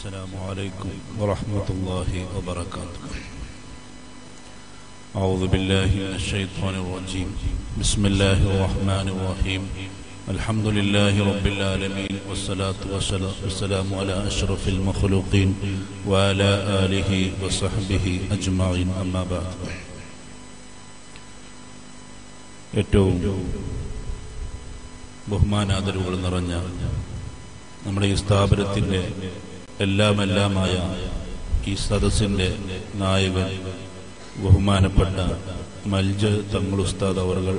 السلام عليكم ورحمة الله وبركاته أعوذ بالله من الشيطان الرجيم بسم الله الرحمن الرحيم الحمد لله رب العالمين والصلاة والسلام على أشرف المخلوقين وعلى آله وصحبه أجمعين أما بعد ഏറ്റവും ബഹുമാനാദരവുകൾ നിറഞ്ഞ നമ്മുടെ ഈ സ്ഥാപനത്തിൻ്റെ എല്ലാം എല്ലാമായ ഈ സദസ്സിൻ്റെ നായകൻ ബഹുമാനപ്പെട്ട മൽജ തങ്ങൾ ഉസ്താദ് അവർകൾ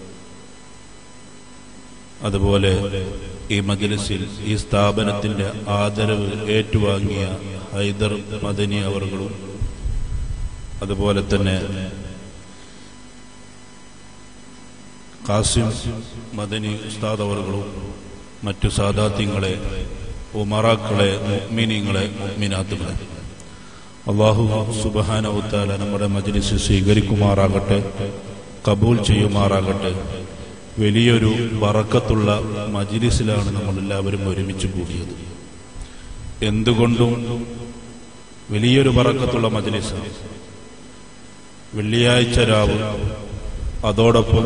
അതുപോലെ ഈ മജ്ലിസിൽ ഈ സ്ഥാപനത്തിന്റെ ആദരവ് ഏറ്റുവാങ്ങിയ ഹൈദർ മദനി അവർകളും അതുപോലെ തന്നെ കാസിം മദനി ഉസ്താദ് അവർകളും മറ്റു സാദാത്യങ്ങളെ ഉമറാക്കളെ മുഗ്മിനിങ്ങളെ മുഗ്മിനാത്തുകളെ അള്ളാഹു സുബഹാനവുത്താല നമ്മുടെ മജ്ലിസ് സ്വീകരിക്കുമാറാകട്ടെ കബൂൽ ചെയ്യുമാറാകട്ടെ വലിയൊരു വറക്കത്തുള്ള മജ്ലിസിലാണ് നമ്മൾ എല്ലാവരും ഒരുമിച്ച് കൂടിയത് എന്തുകൊണ്ടും വലിയൊരു വറക്കത്തുള്ള മജ്ലിസാണ് വെള്ളിയാഴ്ച രാവ് അതോടൊപ്പം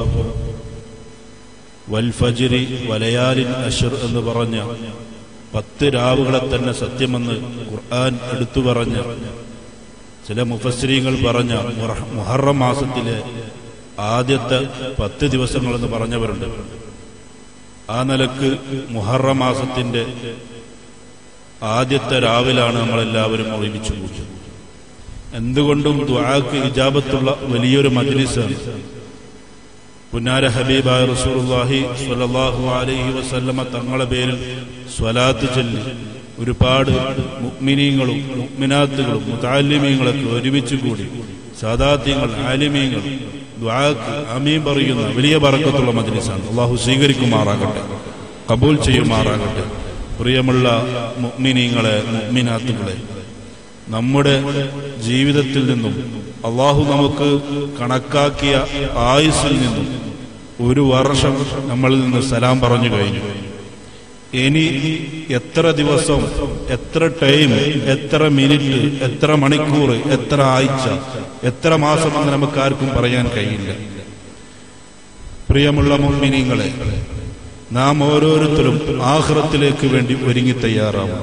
വൽഫജിരി വലയാലിൻ അഷർ എന്ന് പറഞ്ഞ പത്ത് രാവുകളെ തന്നെ സത്യമെന്ന് ഖുർആൻ എടുത്തു പറഞ്ഞ ചില മുഫസ്രീങ്ങൾ പറഞ്ഞ മുഹറം മാസത്തിലെ ആദ്യത്തെ പത്ത് ദിവസങ്ങളെന്ന് പറഞ്ഞവരുണ്ട് ആ നിലക്ക് മുഹറം മാസത്തിന്റെ ആദ്യത്തെ രാവിലാണ് നമ്മളെല്ലാവരും ഒരുമിച്ച് കൂടിയത് എന്തുകൊണ്ടും ദ്വാക്ക് ഇജാബത്തുള്ള വലിയൊരു മജ്ലിസാണ് പുന്നാര ഹബീബായ റസൂലുള്ളാഹി സ്വല്ലല്ലാഹു അലൈഹി വസല്ലമ തങ്ങളെ പേരിൽ സ്വലാത്ത് ചൊല്ലി ഒരുപാട് മുക്മിനീങ്ങളും മുക്മിനാത്തുകളും മുതാലിമീങ്ങളൊക്കെ ഒരുമിച്ച് കൂടി സാദാത്യങ്ങൾ ആലിമീങ്ങൾ ദ്വാക്ക് അമീൻ പറയുന്ന വലിയ പറക്കത്തുള്ള മജ്ലിസാണ് അള്ളാഹു സ്വീകരിക്കുമാറാകട്ടെ കബൂൽ ചെയ്യുമാറാകട്ടെ പ്രിയമുള്ള മുക്മിനീങ്ങളെ മുക്മിനാത്തുകളെ നമ്മുടെ ജീവിതത്തിൽ നിന്നും അള്ളാഹു നമുക്ക് കണക്കാക്കിയ ആയുസ്സിൽ നിന്നും ഒരു വർഷം നമ്മളിൽ നിന്ന് സലാം പറഞ്ഞു കഴിഞ്ഞു ഇനി എത്ര ദിവസം എത്ര ടൈം എത്ര മിനിറ്റ് എത്ര മണിക്കൂർ എത്ര ആഴ്ച എത്ര മാസമെന്ന് നമുക്ക് ആർക്കും പറയാൻ കഴിയില്ല പ്രിയമുള്ള മുമ്മിനിങ്ങളെ നാം ഓരോരുത്തരും ആഹ്റത്തിലേക്ക് വേണ്ടി ഒരുങ്ങി തയ്യാറാവും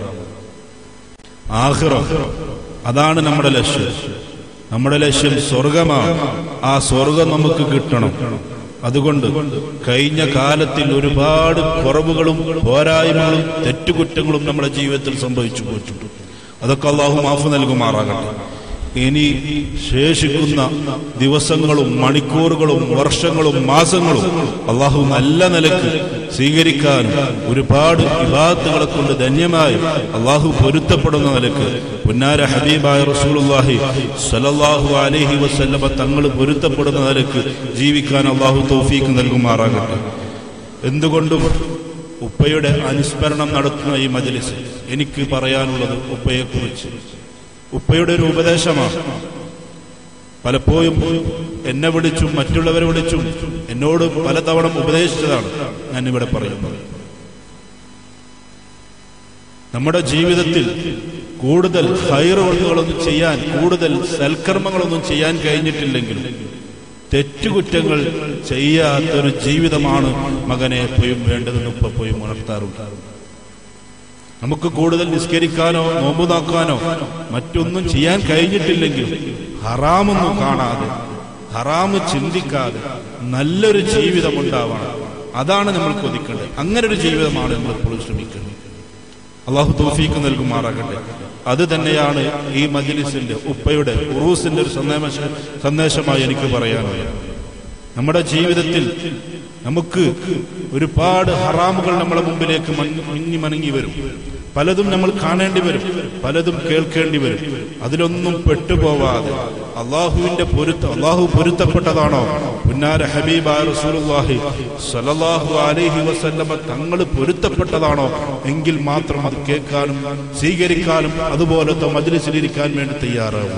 ആഹ്റം അതാണ് നമ്മുടെ ലക്ഷ്യം നമ്മുടെ ലക്ഷ്യം സ്വർഗമാണ് ആ സ്വർഗം നമുക്ക് കിട്ടണം അതുകൊണ്ട് കഴിഞ്ഞ കാലത്തിൽ ഒരുപാട് കുറവുകളും പോരായ്മകളും തെറ്റുകുറ്റങ്ങളും നമ്മുടെ ജീവിതത്തിൽ സംഭവിച്ചു പോയിട്ടുണ്ട് അതൊക്കെ അള്ളാഹു മാഫ് നൽകുമാറാകട്ടെ ഇനി ശേഷിക്കുന്ന ദിവസങ്ങളും മണിക്കൂറുകളും വർഷങ്ങളും മാസങ്ങളും അള്ളാഹു നല്ല നിലക്ക് സ്വീകരിക്കാനും ഒരുപാട് വിവാദത്തുകളെ കൊണ്ട് ധന്യമായി അള്ളാഹു പൊരുത്തപ്പെടുന്ന നിലക്ക് പുന്നാര ഹബീബായ റസൂലുള്ളാഹി സലല്ലാഹു അലൈഹി വസല്ലമ തങ്ങൾ പൊരുത്തപ്പെടുന്ന നിലക്ക് ജീവിക്കാൻ അള്ളാഹു തൗഫീക്ക് നൽകുമാറാകട്ടെ എന്തുകൊണ്ടും ഉപ്പയുടെ അനുസ്മരണം നടത്തുന്ന ഈ മജ്ലിസ് എനിക്ക് പറയാനുള്ളത് ഉപ്പയെക്കുറിച്ച് ഉപ്പയുടെ ഒരു ഉപദേശമാണ് പലപ്പോഴും എന്നെ വിളിച്ചും മറ്റുള്ളവരെ വിളിച്ചും എന്നോട് പലതവണ ഉപദേശിച്ചതാണ് ഞാൻ ഇവിടെ പറയുന്നത് നമ്മുടെ ജീവിതത്തിൽ കൂടുതൽ ഹൈറുകളൊന്നും ചെയ്യാൻ കൂടുതൽ സൽക്കർമ്മങ്ങളൊന്നും ചെയ്യാൻ കഴിഞ്ഞിട്ടില്ലെങ്കിലും തെറ്റുകുറ്റങ്ങൾ ചെയ്യാത്തൊരു ജീവിതമാണ് മകനെ എപ്പോഴും വേണ്ടതെന്ന് ഉപ്പ പോയും ഉണർത്താറുണ്ട് നമുക്ക് കൂടുതൽ നിസ്കരിക്കാനോ നോമ്പ് നോക്കാനോ മറ്റൊന്നും ചെയ്യാൻ കഴിഞ്ഞിട്ടില്ലെങ്കിലും ഹറാമൊന്നും കാണാതെ ഹറാമ് ചിന്തിക്കാതെ നല്ലൊരു ജീവിതം ഉണ്ടാവണം അതാണ് നമ്മൾ കൊതിക്കേണ്ടത് അങ്ങനെ ഒരു ജീവിതമാണ് നമ്മൾ എപ്പോഴും ശ്രമിക്കേണ്ടത് അള്ളാഹു തൗഫീക്ക് നൽകുമാറാകട്ടെ അത് തന്നെയാണ് ഈ മജ്ലിസിന്റെ ഉപ്പയുടെ ഉറൂസിന്റെ ഒരു സന്ദേശ സന്ദേശമായി എനിക്ക് പറയാനുള്ളത് നമ്മുടെ ജീവിതത്തിൽ നമുക്ക് ഒരുപാട് ഹറാമുകൾ നമ്മുടെ മുമ്പിലേക്ക് മഞ്ഞി മനങ്ങി വരും പലതും നമ്മൾ കാണേണ്ടി വരും പലതും കേൾക്കേണ്ടി വരും അതിലൊന്നും പെട്ടുപോവാതെ അള്ളാഹുവിന്റെ പൊരുത്ത അള്ളാഹു പൊരുത്തപ്പെട്ടതാണോ പുന്നാര ഹബീബ റസൂലുള്ളാഹി സ്വല്ലല്ലാഹു അലൈഹി വസല്ലമ തങ്ങൾ പൊരുത്തപ്പെട്ടതാണോ എങ്കിൽ മാത്രം അത് കേൾക്കാനും സ്വീകരിക്കാനും അതുപോലത്തെ മജ്ലിസിലിരിക്കാൻ വേണ്ടി തയ്യാറാവും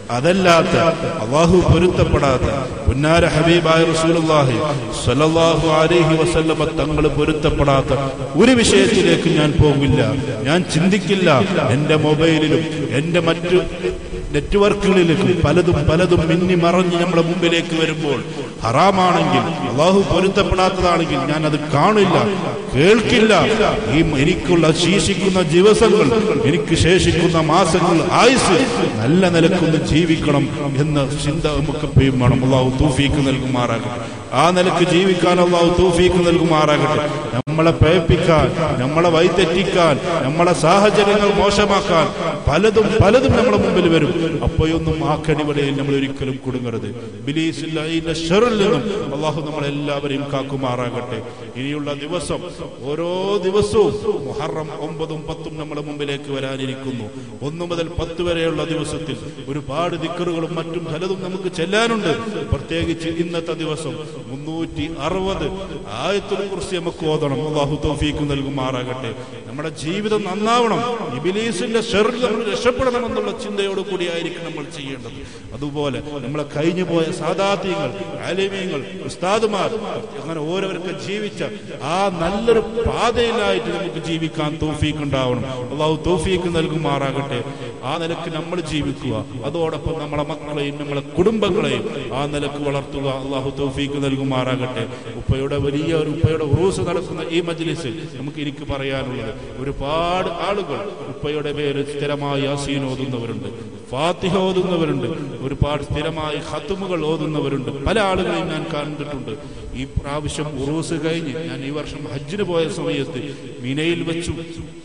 അതല്ലാത്ത അള്ളാഹു പൊരുത്തപ്പെടാത്ത പുന്നാര ഹബീബായ റസൂലുള്ളാഹി സ്വല്ലല്ലാഹു അലൈഹി വസല്ലമ തങ്ങൾ പൊരുത്തപ്പെടാത്ത ഒരു വിഷയത്തിലേക്ക് ഞാൻ പോകില്ല ഞാൻ ചിന്തിക്കില്ല എന്റെ മൊബൈലിലും എന്റെ മറ്റു നെറ്റ്വർക്കുകളിലേക്കും പലതും പലതും മിന്നി മറഞ്ഞ് നമ്മുടെ മുമ്പിലേക്ക് വരുമ്പോൾ ഹറാമാണെങ്കിൽ അള്ളാഹു പൊരുത്തപ്പെടാത്തതാണെങ്കിൽ ഞാൻ അത് കാണില്ല കേൾക്കില്ല ഈ എനിക്കുള്ള ശേഷിക്കുന്ന ദിവസങ്ങൾ എനിക്ക് ശേഷിക്കുന്ന മാസങ്ങൾ ആയുസ് നല്ല നിലക്കൊന്ന് ജീവിക്കണം എന്ന ചിന്ത നമുക്ക് എപ്പോഴും വേണം അള്ളാഹു തൂഫീക്ക് നൽകുമാറാകട്ടെ ആ നിലക്ക് ജീവിക്കാൻ അള്ളാഹു തൂഫീക്ക് നൽകുമാറാകട്ടെ നമ്മളെ പേപ്പിക്കാൻ നമ്മളെ വൈതെറ്റിക്കാൻ നമ്മളെ സാഹചര്യങ്ങൾ മോശമാക്കാൻ പലതും പലതും നമ്മുടെ മുമ്പിൽ വരും അപ്പോഴൊന്നും ആ കടിവലയിൽ നമ്മൾ ഒരിക്കലും കുടുങ്ങരുത് ബിലീസില്ല ഇതിന്റെ ഷെറിൽ നിന്നും അള്ളാഹു നമ്മളെല്ലാവരെയും കാക്കുമാറാകട്ടെ ഇനിയുള്ള ദിവസം ഓരോ ദിവസവും മുഹറം ഒമ്പതും പത്തും നമ്മുടെ മുമ്പിലേക്ക് വരാനിരിക്കുന്നു ഒന്ന് മുതൽ പത്ത് വരെയുള്ള ദിവസത്തിൽ ഒരുപാട് ദിക്കറുകളും മറ്റും പലതും നമുക്ക് ചെല്ലാനുണ്ട് പ്രത്യേകിച്ച് ഇന്നത്തെ ദിവസം മുന്നൂറ്റി അറുപത് ആയത്തിനെ കുറിച്ച് നമുക്ക് ഓതണം അള്ളാഹു തൗഫീക്ക് നൽകുമാറാകട്ടെ നമ്മുടെ ജീവിതം നന്നാവണം ഇബിലീസിന്റെ ഷെറിൽ നമ്മൾ രക്ഷപ്പെടണമെന്നുള്ള ചിന്തയോട് കൂടിയായിരിക്കും നമ്മൾ ചെയ്യേണ്ടത് അതുപോലെ നമ്മളെ കഴിഞ്ഞു പോയ സാധാത്യങ്ങൾ ആലിമീങ്ങൾ ഉസ്താദുമാർ അങ്ങനെ ഓരോരുത്തർ ജീവിച്ച ആ നല്ലൊരു പാതയിലായിട്ട് നമുക്ക് ജീവിക്കാൻ തൗഫീക്ക് ഉണ്ടാവണം അള്ളാഹു തൗഫീക്ക് നൽകുമാറാകട്ടെ ആ നിലക്ക് നമ്മൾ ജീവിക്കുക അതോടൊപ്പം നമ്മളെ മക്കളെയും നമ്മളെ കുടുംബങ്ങളെയും ആ നിലക്ക് വളർത്തുക അള്ളാഹു തൗഫീക്ക് നൽകുമാറാകട്ടെ ഉപ്പയുടെ വലിയ ഒരു ഉപ്പയുടെ ഉറൂസ് നടക്കുന്ന ഈ മജ്ലിസിൽ നമുക്ക് എനിക്ക് പറയാനുള്ളത് ഒരുപാട് ആളുകൾ ഉപ്പയുടെ പേര് സ്ഥിരമായി യാസീൻ ഓതുന്നവരുണ്ട് ഫാത്തിഹ ഓതുന്നവരുണ്ട് ഒരുപാട് സ്ഥിരമായി ഹത്തുമുകൾ ഓതുന്നവരുണ്ട് പല ആളുകളെയും ഞാൻ കണ്ടിട്ടുണ്ട് ഈ പ്രാവശ്യം ഉറൂസ് കഴിഞ്ഞ് ഞാൻ ഈ വർഷം ഹജ്ജിന് പോയ സമയത്ത് മിനയിൽ വെച്ചു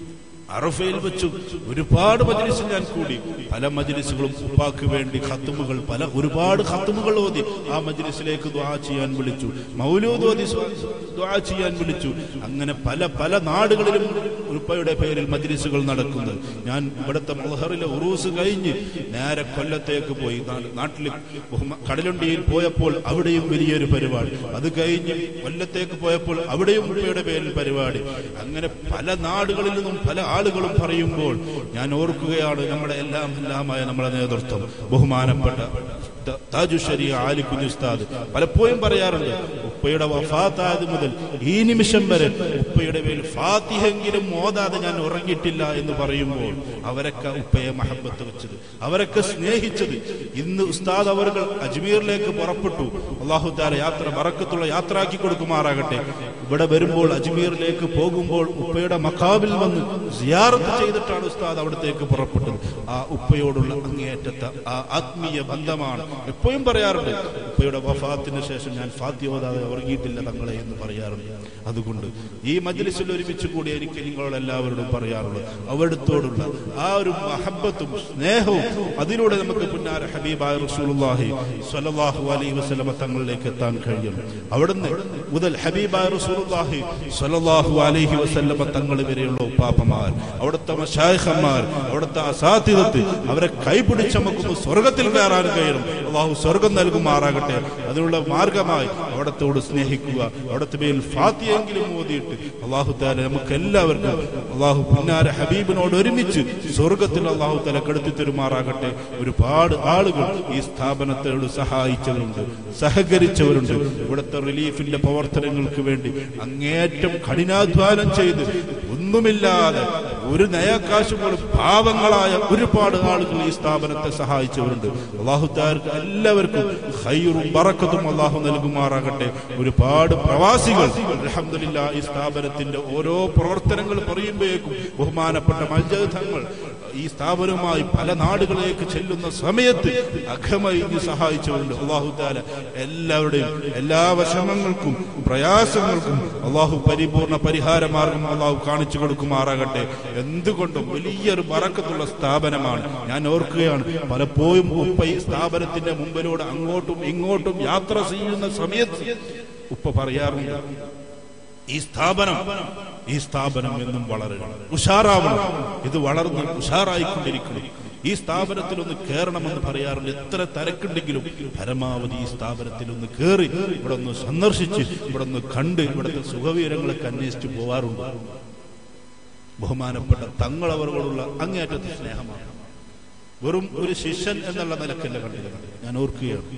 അറഫയിൽ വെച്ചു ഒരുപാട് മജ്ലിസിൽ ഞാൻ കൂടി പല മജ്ലിസുകളും ഉപ്പാക്ക് വേണ്ടി ഖത്തുമുകൾ പല ഒരുപാട് ഖത്തുമുകൾ ഓതി ആ മജ്ലിസിലേക്ക് ദ്വാ ചെയ്യാൻ വിളിച്ചു മൗലൂദ് ഓതി ദ്വാ ചെയ്യാൻ വിളിച്ചു അങ്ങനെ പല പല നാടുകളിലും ഉപ്പയുടെ പേരിൽ മജ്ലിസുകൾ നടക്കുന്നത് ഞാൻ ഇവിടുത്തെ മൊഹറിലെ ഉറൂസ് കഴിഞ്ഞ് നേരെ കൊല്ലത്തേക്ക് പോയി നാ- നാട്ടിൽ ബഹുമ- കടലുണ്ടിയിൽ പോയപ്പോൾ അവിടെയും വലിയൊരു പരിപാടി അത് കഴിഞ്ഞ് കൊല്ലത്തേക്ക് പോയപ്പോൾ അവിടെയും ഉപ്പയുടെ പേരിൽ പരിപാടി അങ്ങനെ പല നാടുകളിൽ നിന്നും പല ആളുകളും പറയുമ്പോൾ ഞാൻ ഓർക്കുകയാണ് നമ്മുടെ എല്ലാം എല്ലാമായ നമ്മുടെ നേതൃത്വം ബഹുമാനപ്പെട്ട ത- താജുശ്ശേരി ആലിക്കുഞ്ഞ് ഉസ്താദ് പലപ്പോഴും പറയാറുണ്ട് ഉപ്പയുടെ വഫാത്തായത് മുതൽ ഈ നിമിഷം വരെ ഉപ്പയുടെ പേരിൽ ഫാത്തിഹെങ്കിലും മോതാതെ ഞാൻ ഉറങ്ങിയിട്ടില്ല എന്ന് പറയുമ്പോൾ അവരൊക്കെ ഉപ്പയെ മഹബത്ത് വെച്ചത് അവരൊക്കെ സ്നേഹിച്ചത് ഇന്ന് ഉസ്താദ് അവർ അജ്മീറിലേക്ക് പുറപ്പെട്ടു അള്ളാഹു താല യാത്ര ബറക്കത്തുള്ള യാത്രാക്കി കൊടുക്കുമാറാകട്ടെ ഇവിടെ വരുമ്പോൾ അജ്മീറിലേക്ക് പോകുമ്പോൾ ഉപ്പയുടെ മക്കാബിൽ വന്ന് സിയാറത്ത് ചെയ്തിട്ടാണ് ഉസ്താദ് അവിടത്തേക്ക് പുറപ്പെട്ടത് ആ ഉപ്പയോടുള്ള അങ്ങേയറ്റത്തെ ആ ആത്മീയ ബന്ധമാണ് എപ്പോഴും പറയാറുണ്ട് ഉപ്പയുടെ വഫാത്തിന് ശേഷം ഞാൻ ഫാത്യോദാതെ ഉറങ്ങിയിട്ടില്ല തങ്ങളെ എന്ന് പറയാറുണ്ട് അതുകൊണ്ട് ഈ മജ്ലിസിൽ ഒരുമിച്ച് കൂടി എനിക്ക് നിങ്ങളോട് എല്ലാവരോടും പറയാറുള്ളത് അവിടുത്തോടുള്ള ആ ഒരു മഹബത്തും സ്നേഹവും അതിലൂടെ നമുക്ക് പുന്നാര ഹബീബായ റസൂലുള്ളാഹി സ്വല്ലല്ലാഹു അലൈഹി വസല്ലമ തങ്ങളിലേക്ക് എത്താൻ കഴിയണം അവിടുന്ന് മുതൽ ഹബീബായ റസൂലുള്ളാഹി സ്വല്ലല്ലാഹു അലൈഹി വസല്ലമ തങ്ങൾ വരെയുള്ള ഉപ്പാപ്പമാർ അവിടുത്തെ മശായിഖന്മാർ അവിടുത്തെ അസാധ്യതത്ത് അവരെ കൈപിടിച്ച് നമുക്കൊന്ന് സ്വർഗത്തിൽ കയറാൻ കഴിയണം അള്ളാഹു സ്വർഗം നൽകുമാറാകട്ടെ അതിനുള്ള മാർഗമായി അവിടത്തോട് സ്നേഹിക്കുക അവിടുത്തെ മേൽ ഫാത്തിയെങ്കിലും ഓതിയിട്ട് അള്ളാഹു താല നമുക്ക് എല്ലാവർക്കും അള്ളാഹു പിന്നാര ഹബീബിനോട് ഒരുമിച്ച് സ്വർഗത്തിൽ അള്ളാഹു താല കെടുത്തി തരുമാറാകട്ടെ ഒരുപാട് ആളുകൾ ഈ സ്ഥാപനത്തോട് സഹായിച്ചവരുണ്ട് സഹകരിച്ചവരുണ്ട് ഇവിടുത്തെ റിലീഫിന്റെ പ്രവർത്തനങ്ങൾക്ക് വേണ്ടി അങ്ങേയറ്റം കഠിനാധ്വാനം ചെയ്ത് ഒന്നുമില്ലാതെ ഒരു നയക്കാശ് പോലും പാവങ്ങളായ ഒരുപാട് ആളുകൾ ഈ സ്ഥാപനത്തെ സഹായിച്ചവരുണ്ട് അള്ളാഹുത്താർക്ക് എല്ലാവർക്കും ഹൈറും ബറക്കത്തും അള്ളാഹു നൽകുമാറാകട്ടെ ഒരുപാട് പ്രവാസികൾ അൽഹംദുലില്ലാ ഈ സ്ഥാപനത്തിന്റെ ഓരോ പ്രവർത്തനങ്ങൾ പറയുമ്പോഴേക്കും ബഹുമാനപ്പെട്ട മൽജങ്ങൾ ഈ സ്ഥാപനവുമായി പല നാടുകളിലേക്ക് ചെല്ലുന്ന സമയത്ത് അഖമയിഞ്ഞ് സഹായിച്ചുകൊണ്ട് അള്ളാഹു താല എല്ലാവരുടെയും എല്ലാ വിഷമങ്ങൾക്കും പ്രയാസങ്ങൾക്കും അള്ളാഹു പരിപൂർണ പരിഹാര മാർഗം അള്ളാഹു കാണിച്ചു കൊടുക്കുമാറാകട്ടെ എന്തുകൊണ്ടും വലിയൊരു ബറക്കത്തുള്ള സ്ഥാപനമാണ് ഞാൻ ഓർക്കുകയാണ് പലപ്പോഴും ഉപ്പ ഈ സ്ഥാപനത്തിന്റെ മുമ്പിലൂടെ അങ്ങോട്ടും ഇങ്ങോട്ടും യാത്ര ചെയ്യുന്ന സമയത്ത് ഉപ്പ പറയാറുണ്ട് ഈ സ്ഥാപനം ഈ സ്ഥാപനം എന്നും വളരണം ഉഷാറാവണം ഇത് വളർന്ന് ഉഷാറായിക്കൊണ്ടിരിക്കണം ഈ സ്ഥാപനത്തിൽ ഒന്ന് കയറണമെന്ന് പറയാറുണ്ട് എത്ര തിരക്കുണ്ടെങ്കിലും പരമാവധി ഈ സ്ഥാപനത്തിൽ ഒന്ന് കയറി ഇവിടെ ഒന്ന് സന്ദർശിച്ച് ഇവിടെ ഒന്ന് കണ്ട് ഇവിടുത്തെ സുഖവിവരങ്ങളൊക്കെ അന്വേഷിച്ച് പോവാറുണ്ട് ബഹുമാനപ്പെട്ട തങ്ങളവരോടുള്ള അങ്ങേയറ്റത്തെ സ്നേഹമാണ് വെറും ഒരു ശിഷ്യൻ എന്നുള്ള നിലക്കല്ല കണ്ടിരുന്നത് ഞാൻ ഓർക്കുകയാണ്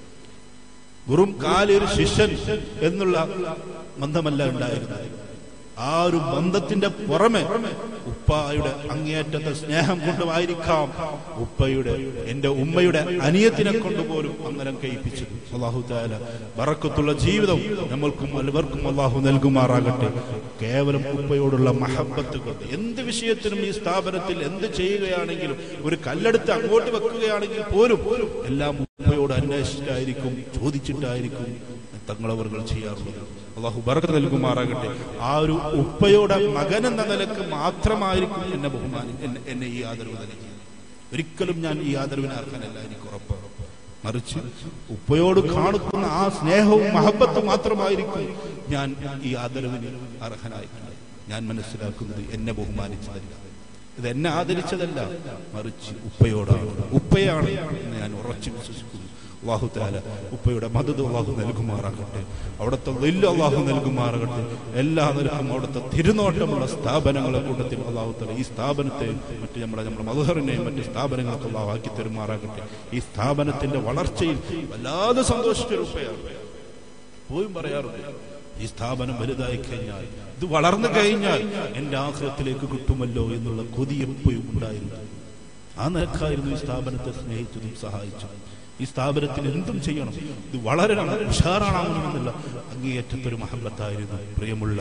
വെറും കാലൊരു ശിഷ്യൻ എന്നുള്ള ബന്ധമല്ല ഉണ്ടായിരുന്നത് ആ ഒരു ബന്ധത്തിന്റെ പുറമെ ഉപ്പായുടെ അങ്ങേയറ്റത്തെ സ്നേഹം കൊണ്ടുമായിരിക്കാം ഉപ്പയുടെ എന്റെ ഉമ്മയുടെ അനിയത്തിനെ കൊണ്ടുപോലും അങ്ങനെ കഴിപ്പിച്ചത് അള്ളാഹു താല ബറക്കത്തുള്ള ജീവിതം നമ്മൾക്കും എല്ലാവർക്കും അള്ളാഹു നൽകുമാറാകട്ടെ കേവലം ഉപ്പയോടുള്ള മഹബത്ത് കൊണ്ട് എന്ത് വിഷയത്തിനും ഈ സ്ഥാപനത്തിൽ എന്ത് ചെയ്യുകയാണെങ്കിലും ഒരു കല്ലെടുത്ത് അങ്ങോട്ട് വെക്കുകയാണെങ്കിൽ പോലും എല്ലാം ഉപ്പയോട് അന്വേഷിച്ചിട്ടായിരിക്കും ചോദിച്ചിട്ടായിരിക്കും തങ്ങളവറുകൾ ചെയ്യാറുള്ളത് അള്ളാഹു ബർക്കത്ത് നൽകുമാറാകട്ടെ ആ ഒരു ഉപ്പയുടെ മകൻ എന്ന നിലക്ക് മാത്രമായിരിക്കും എന്നെ ബഹുമാനി എന്നെ എന്നെ ഈ ആദരവ് നൽകി ഒരിക്കലും ഞാൻ ഈ ആദരവിനെ അർഹനല്ല എനിക്ക് ഉറപ്പ് മറിച്ച് ഉപ്പയോട് കാണിക്കുന്ന ആ സ്നേഹവും മഹബത്തും മാത്രമായിരിക്കും ഞാൻ ഈ ആദരവിന് അർഹനായിട്ടുള്ളത് ഞാൻ മനസ്സിലാക്കുന്നത് എന്നെ ബഹുമാനിച്ചതല്ല ഇത് എന്നെ ആദരിച്ചതല്ല മറിച്ച് ഉപ്പയോടാണ് ഉപ്പയാണ് എന്ന് ഞാൻ ഉറച്ചു വിശ്വസിക്കുന്നു അള്ളാഹു താല ഉപ്പയുടെ മദത് അള്ളാഹു നൽകുമാറാകട്ടെ അവിടുത്തെ വലിയ അള്ളാഹു നൽകുമാറാകട്ടെ എല്ലാ നിലക്കും അവിടുത്തെ തിരുനോട്ടമുള്ള സ്ഥാപനങ്ങളെ കൂട്ടത്തിൽ അള്ളാഹു താല ഈ സ്ഥാപനത്തെ മറ്റ് നമ്മുടെ നമ്മുടെ മധുഹറിനെയും മറ്റ് സ്ഥാപനങ്ങൾക്ക് അള്ളാഹു ആക്കി തരുമാറാകട്ടെ ഈ സ്ഥാപനത്തിന്റെ വളർച്ചയിൽ വല്ലാതെ സന്തോഷിച്ചൊരു ഉപ്പയാണ് പോയും പറയാറുണ്ട് ഈ സ്ഥാപനം വലുതായി കഴിഞ്ഞാൽ ഇത് വളർന്നു കഴിഞ്ഞാൽ എന്റെ ആഹ്ലത്തിലേക്ക് കിട്ടുമല്ലോ എന്നുള്ള കൊതി എപ്പോഴും ഉണ്ടായിരുന്നു ആ നിലക്കായിരുന്നു ഈ സ്ഥാപനത്തെ സ്നേഹിച്ചതും സഹായിച്ചതും ഈ സ്ഥാപനത്തിൽ എന്തും ചെയ്യണം ഇത് വളരണം ഉഷാറാണെന്നുള്ള അങ്ങേയറ്റത്തൊരു മഹബത്തായിരുന്നു പ്രിയമുള്ള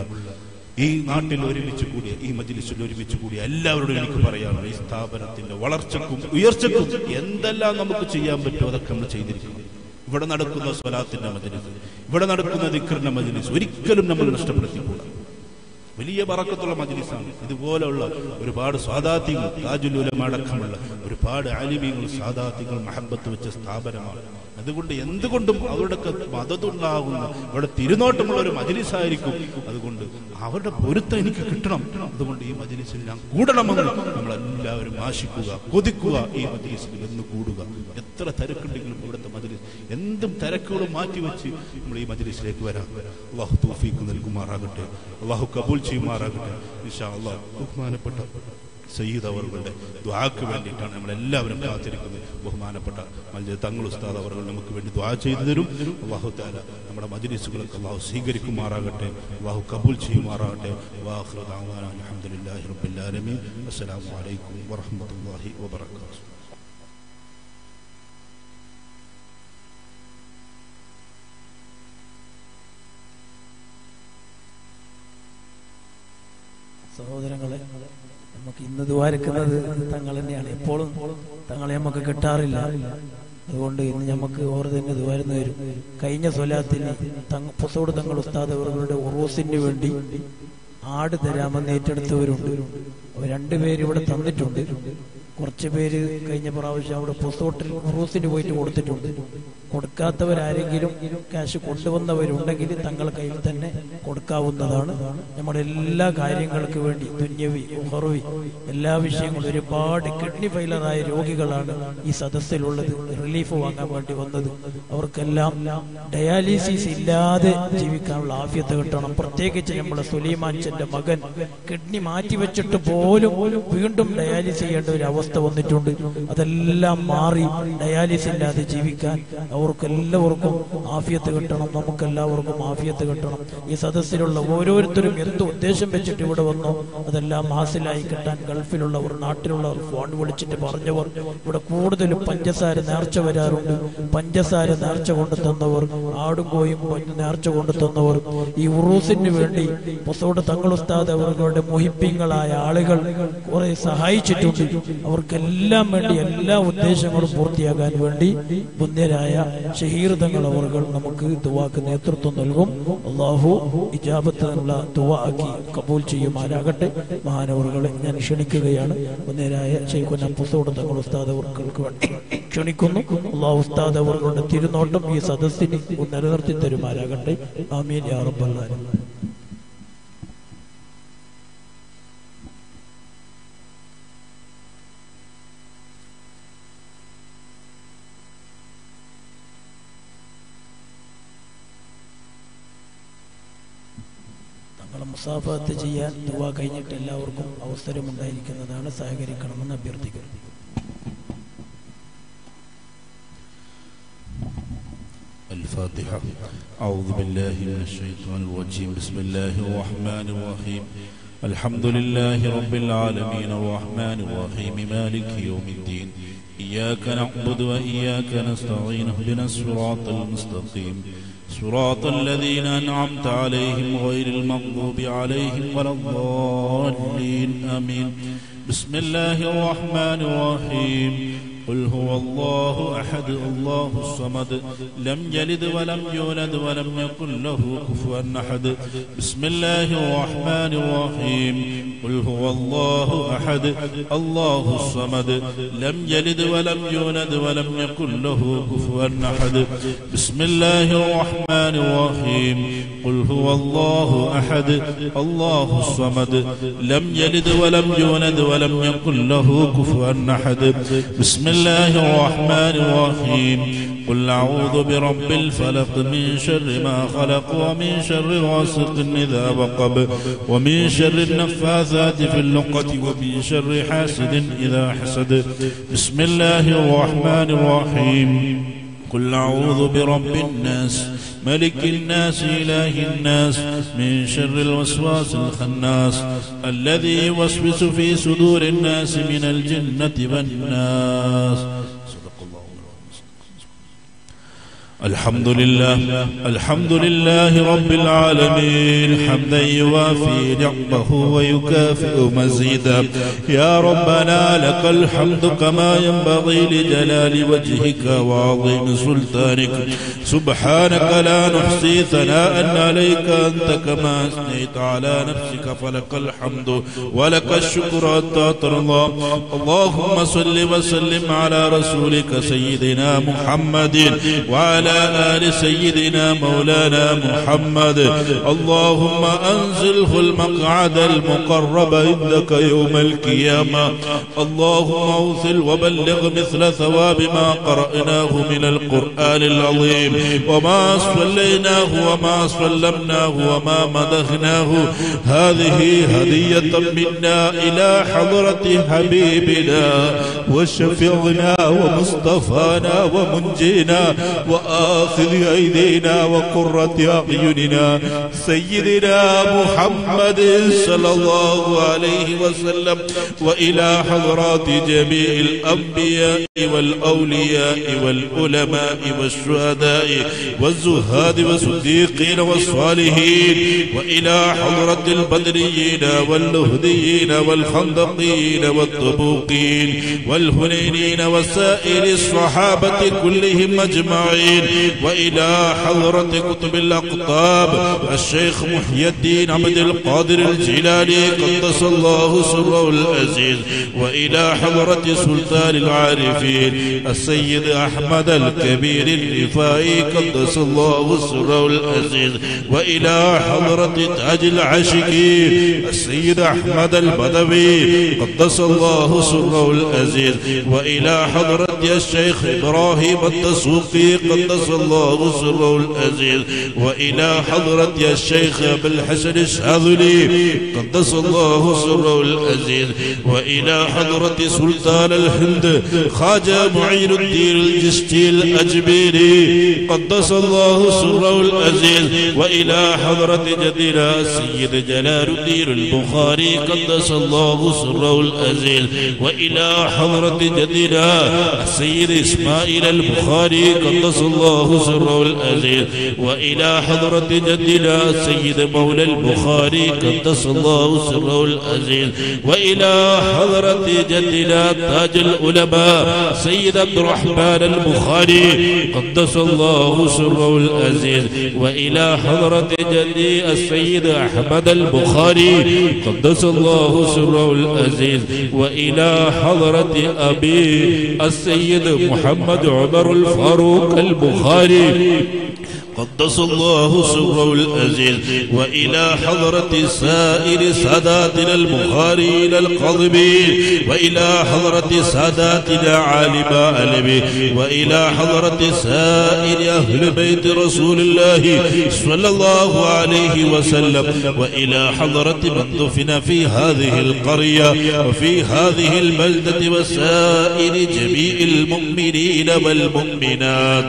ഈ നാട്ടിൽ ഒരുമിച്ച് കൂടിയ ഈ മജിലിസിൽ ഒരുമിച്ച് കൂടിയ എല്ലാവരോടും എനിക്ക് പറയാനുള്ളത് ഈ സ്ഥാപനത്തിന്റെ വളർച്ചക്കും ഉയർച്ചക്കും എന്തെല്ലാം നമുക്ക് ചെയ്യാൻ പറ്റുമോ അതൊക്കെ നമ്മൾ ചെയ്തിരിക്കണം ഇവിടെ നടക്കുന്ന സ്വലാത്തിന്റെ മജിലിസ് ഇവിടെ നടക്കുന്ന ദിക്കറിന്റെ മജിലിസ് ഒരിക്കലും നമ്മൾ നഷ്ടപ്പെടുത്തിക്കൂടാ വലിയ പറക്കത്തുള്ള മജ്ലിസാണ് ഇതുപോലെയുള്ള ഒരുപാട് സ്വാദാത്യങ്ങൾ താജുലുലമടക്കമുള്ള ഒരുപാട് ആലിമീങ്ങൾ സാദാത്യങ്ങൾ മഹബത്ത് വെച്ച സ്ഥാപനമാണ് അതുകൊണ്ട് എന്തുകൊണ്ടും അവരുടെയൊക്കെ മതത്തുണ്ടാകുന്ന ഇവിടെ തിരുനോട്ടമുള്ള ഒരു മജ്ലിസായിരിക്കും അതുകൊണ്ട് അവരുടെ പൊരുത്തം എനിക്ക് കിട്ടണം അതുകൊണ്ട് ഈ മജ്ലിസിൽ ഞാൻ കൂടണമെന്ന് നമ്മളെല്ലാവരും ആശിക്കുക കൊതിക്കുക ഈ മജ്ലിസിൽ എന്ന് കൂടുക എത്ര തിരക്കുണ്ടെങ്കിലും ഇവിടുത്തെ മജ്ലിസ് എന്തും തിരക്കുകളും മാറ്റിവെച്ച് നമ്മൾ ഈ മജ്ലിസിലേക്ക് വരാം അള്ളാഹു തൗഫീഖ് നൽകുമാറാകട്ടെ അള്ളാഹു കബൂൽ ചെയ്യുമാറാകട്ടെ ഇൻഷാ അള്ളാഹ് ബഹുമാനപ്പെട്ട സയ്യിദ് അവറുകളുടെ ദ്വാക്ക് വേണ്ടിയിട്ടാണ് നമ്മൾ എല്ലാവരും കാത്തിരിക്കുന്നത് ബഹുമാനപ്പെട്ട മൽജ തങ്ങൾ ഉസ്താദ് അവർ നമുക്ക് വേണ്ടി ദ്വാ ചെയ്തു തരും അള്ളാഹു താല നമ്മുടെ മജ്ലിസുകളൊക്കെ അള്ളാഹു സ്വീകരിക്കുമാറാകട്ടെ അള്ളാഹു കബൂൽ ചെയ്യുമാറാകട്ടെ വാഹ്റ ദഅവാന അൽഹംദുലില്ലാഹി റബ്ബിൽ ആലമീൻ അസ്സലാമു അലൈക്കും വറഹ്മത്തുള്ളാഹി വബറകാതുഹു സഹോദരങ്ങളെ നമുക്ക് ഇന്ന് ദ്വാരക്കുന്നത് തങ്ങൾ തന്നെയാണ് എപ്പോഴും തങ്ങളെ നമുക്ക് കിട്ടാറില്ല അതുകൊണ്ട് ഇന്ന് നമുക്ക് ഓർ തന്നെ ദ്വാരുന്നു വരും കഴിഞ്ഞ സ്വലാത്തിന് തങ്ങ പൊസോട് തങ്ങൾ ഉസ്താദ് അവരുടെ ഉറൂസിന് വേണ്ടി ആട് തരാമെന്ന് ഏറ്റെടുത്തവരുണ്ട് അവർ രണ്ടുപേര് ഇവിടെ തന്നിട്ടുണ്ട് കുറച്ച് പേര് കഴിഞ്ഞ പ്രാവശ്യം അവിടെ പൊസോട്ടിൽ ഉറൂസിന് പോയിട്ട് കൊടുത്തിട്ടുണ്ട് കൊടുക്കാത്തവരാരെങ്കിലും ക്യാഷ് കൊണ്ടുവന്നവരുണ്ടെങ്കിൽ തങ്ങൾ കയ്യിൽ തന്നെ കൊടുക്കാവുന്നതാണ് നമ്മുടെ എല്ലാ കാര്യങ്ങൾക്ക് വേണ്ടി തുന്യവി ഉഹർവി എല്ലാ വിഷയങ്ങളും ഒരുപാട് കിഡ്നി ഫെയിലറായ രോഗികളാണ് ഈ സദസ്സിലുള്ളത് റിലീഫ് വാങ്ങാൻ വേണ്ടി വന്നത് അവർക്കെല്ലാം ഡയാലിസിസ് ഇല്ലാതെ ജീവിക്കാനുള്ള ആഫ്യത്ത് കിട്ടണം പ്രത്യേകിച്ച് നമ്മുടെ സുലൈമാൻചന്റെ മകൻ കിഡ്നി മാറ്റിവെച്ചിട്ട് പോലും വീണ്ടും ഡയാലിസ് ചെയ്യേണ്ട ഒരു അവസ്ഥ വന്നിട്ടുണ്ട് അതെല്ലാം മാറി ഡയാലിസ് ഇല്ലാതെ ജീവിക്കാൻ അവർക്ക് എല്ലാവർക്കും ആഫിയത്ത് കിട്ടണം നമുക്ക് എല്ലാവർക്കും ആഫിയത്ത് കിട്ടണം ഈ സദസ്സിലുള്ള ഓരോരുത്തരും എന്ത് ഉദ്ദേശം വെച്ചിട്ട് ഇവിടെ വന്നോ അതെല്ലാം ഹാസിലായി കിട്ടാൻ ഗൾഫിലുള്ളവർ നാട്ടിലുള്ളവർ ഫോൺ വിളിച്ചിട്ട് പറഞ്ഞവർ ഇവിടെ കൂടുതലും പഞ്ചസാര നേർച്ച വരാറുണ്ട് പഞ്ചസാര നേർച്ച കൊണ്ട് തന്നവർ ആടും കോയും കൊഞ്ഞ് നേർച്ച കൊണ്ട് തന്നവർ ഈ ഉറൂസിന് വേണ്ടി പൊസോട് തങ്ങൾ ഉസ്താദ് അവരുടെ മുഹിപ്പിങ്ങളായ ആളുകൾ കുറെ സഹായിച്ചിട്ടുണ്ട് അവർക്കെല്ലാം വേണ്ടി എല്ലാ ഉദ്ദേശങ്ങളും പൂർത്തിയാകാൻ വേണ്ടി പുണ്യരായ ഷഹീർ തങ്ങൾ അവർ നമുക്ക് ദുവാക്ക് നേതൃത്വം നൽകും അള്ളാഹു ഇജാബത്തിനുള്ള ദുവാ ആക്കി കബൂൽ ചെയ്യുമാരാകട്ടെ മഹാനവറുകളെ ഞാൻ ക്ഷണിക്കുകയാണ് പുണ്യരായ ഷെയ്ഖുന പുസോട് തങ്ങൾ ഉസ്താദ് അവർക്ക് വേണ്ടി ക്ഷണിക്കുന്നു അള്ളാഹു ഉസ്താദ് അവരുടെ തിരുനോട്ടം ഈ സദസ്സിന് നിലനിർത്തി തരുമാരാകട്ടെ ആമീൻ യാ റബ്ബൽ ആലമീൻ തങ്ങളെ മുസാഫത്ത് ചെയ്യാൻ ദുവാ കഴിഞ്ഞിട്ട് എല്ലാവർക്കും അവസരമുണ്ടായിരിക്കുന്നതാണ് സഹകരിക്കണമെന്ന് അഭ്യർത്ഥിക്കുന്നു الفاتحة أعوذ بالله من الشيطان الرجيم بسم الله الرحمن الرحيم الحمد لله رب العالمين الرحمن الرحيم مالك يوم الدين إياك نعبد وإياك نستعين اهدنا الصراط المستقيم صراط الذين أنعمت عليهم غير المغضوب عليهم ولا الضالين آمين بسم الله الرحمن الرحيم قل هو الله أحد الله الصمد لم يلد ولم يولد ولم يكن له كفوا أحد بسم الله الرحمن الرحيم قل هو الله أحد الله الصمد لم يلد ولم يولد ولم يكن له كفوا أحد بسم الله الرحمن الرحيم قل هو الله أحد الله الصمد لم يلد ولم يولد ولم يكن له كفوا أحد بسم الله الرحمن الرحيم قل أعوذ برب الفلق من شر ما خلق ومن شر غاسق إذا وقب ومن شر النفاثات في اللقة ومن شر حاسد إذا حسد بسم الله الرحمن الرحيم قل أعوذ برب الناس ملك الناس إله الناس من شر الوسواس الخناس الذي يوسوس في صدور الناس من الجنة والناس صدق الله الحمد لله الحمد لله رب العالمين حمدا يوافي نعمه ويكافئ مزيدا يا ربنا لك الحمد كما ينبغي لجلال وجهك وعظيم سلطانك سبحانك لا نحصي ثناء عليك أنت كما أثنيت على نفسك فلك الحمد ولك الشكر حتى ترضى اللهم صل وسلم على رسولك سيدنا محمد وعلى آل سيدنا مولانا محمد اللهم أنزله المقعد المقرب عندك يوم القيامة اللهم أوصل وبلغ مثل ثواب ما قرأناه من القرآن العظيم وما صليناه وما سلمناه وما مدحناه هذه هدية منا إلى حضرة حبيبنا وشفيعنا ومصطفانا ومنجينا وآخذ أيدينا وقرة أعيننا سيدنا محمد صلى الله عليه وسلم وإلى حضرات جميع الأنبياء والأولياء والعلماء والشهداء والزهاد والصديقين والصالحين وإلى حضرة البدريين واللهديين والخندقين والطبوقين والهنينين وسائر الصحابة كلهم أجمعين وإلى حضرة كتب الأقطاب الشيخ محي الدين عبد القادر الجيلاني قدس الله سره العزيز وإلى حضرة سلطان العارفين السيد أحمد الكبير الرفائي قدس الله سره العزيز وإلى حضرة تاج العاشقين السيد أحمد البدوي قدس الله سره العزيز وإلى حضرة الشيخ إبراهيم الدسوقي قدس الله سره العزيز وإلى حضرة الشيخ أبو الحسن الشاذلي قدس الله سره العزيز وإلى حضرة سلطان الهند خواجة معين الدين الجشتي الأجبيري قدس الله سره العزيز وإلى حضرة جدنا السيد جلال الدين البخاري قدس الله سره العزيز وإلى حضرة جدنا السيد إسماعيل البخاري قدس الله سره العزيز وإلى حضرة جدنا السيد مولى البخاري قدس الله سره العزيز وإلى حضرة جدنا تاج العلماء سيد عبد الرحمن البخاري قدس الله سره العزيز وإلى حضرة جدي السيد أحمد البخاري قدس الله سره العزيز وإلى حضرة أبي السيد محمد عمر الفاروق البخاري قدس الله سره الأزيز وإلى حضرة سائر ساداتنا المخارين القضبين وإلى حضرة ساداتنا عالم ألبي وإلى حضرة سائر أهل بيت رسول الله صلى الله عليه وسلم وإلى حضرة من دفن في هذه القرية وفي هذه البلدة وسائر جميع المؤمنين والمؤمنات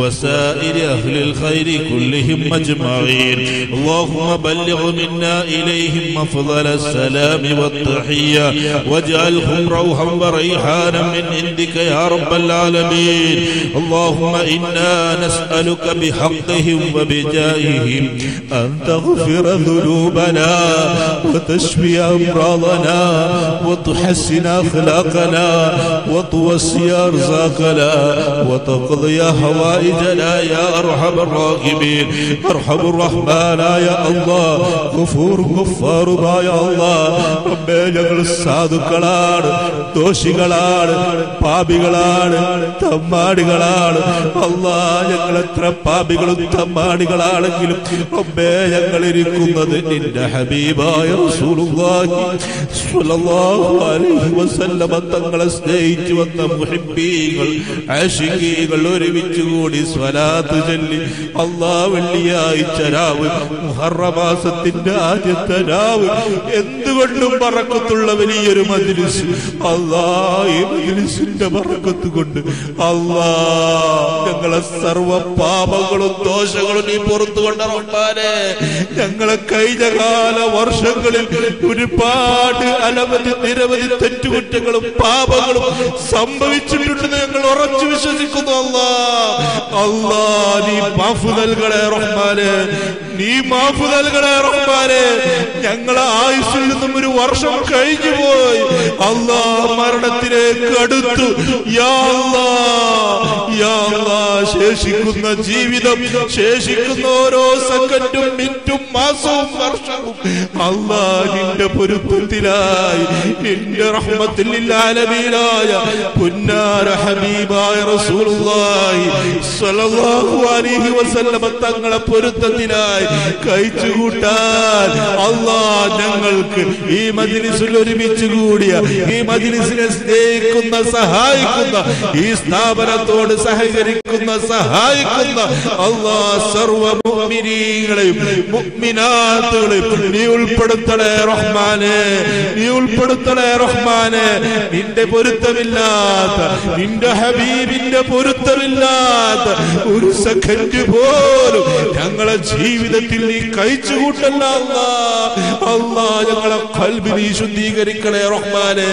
وسائر أهل الخير كلهم أجمعين اللهم بلغ منا إليهم أفضل السلام والتحية واجعلهم روحا وريحانا من عندك يا رب العالمين اللهم إنا نسألك بحقهم وبجاههم أن تغفر ذنوبنا وتشفي أمراضنا وتحسن أخلاقنا وتوسي أرزاقنا وتقضي حوائجنا يا أرحم الراحمين أرحم الرحمن يا الله غفور غفار يا الله റബ്ബേ ഞങ്ങൾ സാധുക്കളാണ് ദോഷികളാണ് പാപികളാണ് തമ്മാടികളാണ് അല്ലാ ഞങ്ങൾ എത്ര പാപികളും തമ്മാടികളാണെങ്കിലും റബ്ബേ ഞങ്ങൾ ഇരിക്കുന്നത് നിന്റെ ഹബീബായ റസൂലുള്ളാഹി സ്വല്ലല്ലാഹു അലൈഹി വസല്ലമ തങ്ങളെ സ്നേഹിച്ചു വന്ന മുഹിബ്ബീകൾ ആശികീകൾ ഒരുമിച്ച് കൂടി സ്വലാത്ത് ചൊല്ലി അല്ലാ വെള്ളിയാഴ്ച രാവ് മുഹറമാസത്തിന്റെ ആദ്യത്തെ രാവ് എന്തുകൊണ്ടും പറക്കത്തുള്ള വലിയൊരു മജ്ലിസ് അല്ലാ ഈ മജ്ലിസിന്റെ പറക്കത്ത് കൊണ്ട് അല്ലാ ഞങ്ങളെ സർവ പാപങ്ങളും ദോഷങ്ങളും നീ പുറത്തു കൊണ്ട റബ്ബാനെ ഞങ്ങളെ കഴിഞ്ഞ കാല വർഷങ്ങളിൽ ഒരുപാട് അനവധി നിരവധി തെറ്റുകുറ്റങ്ങളും പാപങ്ങളും സംഭവിച്ചിട്ടുണ്ടെന്ന് ഞങ്ങൾ ഉറച്ചു വിശ്വസിക്കുന്നു അല്ലാ അല്ലാ നീ മാഫു നൽകണേ റഹ്മാനെ നീ മാഫു നൽകണേ റഹ്മാനെ ഞങ്ങളെ ആയുസ്സിൽ നിന്നും ഒരു വർഷം കഴിഞ്ഞു പോയി അല്ലാ മരണത്തിലേക്ക് അടുത്തു യാ അല്ലാ യാ അല്ലാ ശേഷിക്കുന്ന ജീവിതം ശേഷിക്കുന്ന ഓരോ സെക്കൻഡും മിനിറ്റും മാസവും വർഷവും അല്ലാ നിന്റെ പൊരുത്തത്തിലായി നിന്റെ റഹ്മത്തിലാലമീനായ പുന്നാര ഹബീബായ റസൂലുള്ളാഹി സ്വല്ലല്ലാഹു അലൈഹി വസല്ലമ തങ്ങളെ പൊരുത്തത്തിനായി കഴിച്ചുകൂട്ടാൻ അല്ലാ ഞങ്ങൾക്ക് ഈ മജ്ലിസിൽ ഒരുമിച്ച് കൂടിയ ഈ മജ്ലിസിനെ സ്നേഹിക്കുന്ന സഹായിക്കുന്ന ഈ സ്ഥാപനത്തോട് സഹകരിക്കുന്ന സഹായിക്കുന്ന അല്ലാ സർവ മുഅ്മിനീങ്ങളെയും മുഅ്മിനാത്തുകളെയും നീ ഉൾപ്പെടുത്തണേ റഹ്മാനെ നീ ഉൾപ്പെടുത്തണേ റഹ്മാനെ നിന്റെ പൊരുത്തമില്ലാത്ത നിന്റെ ഹബീബിന്റെ പൊരുത്തമില്ലാത്ത ഒരു സെക്കൻഡ് പോലും ഞങ്ങളെ ജീവിതത്തിൽ നീ കഴിച്ചു കൂട്ടല്ല അല്ലാ അല്ലാ ഞങ്ങളെ കൽബി നീ ശുദ്ധീകരിക്കണേ റഹ്മാനെ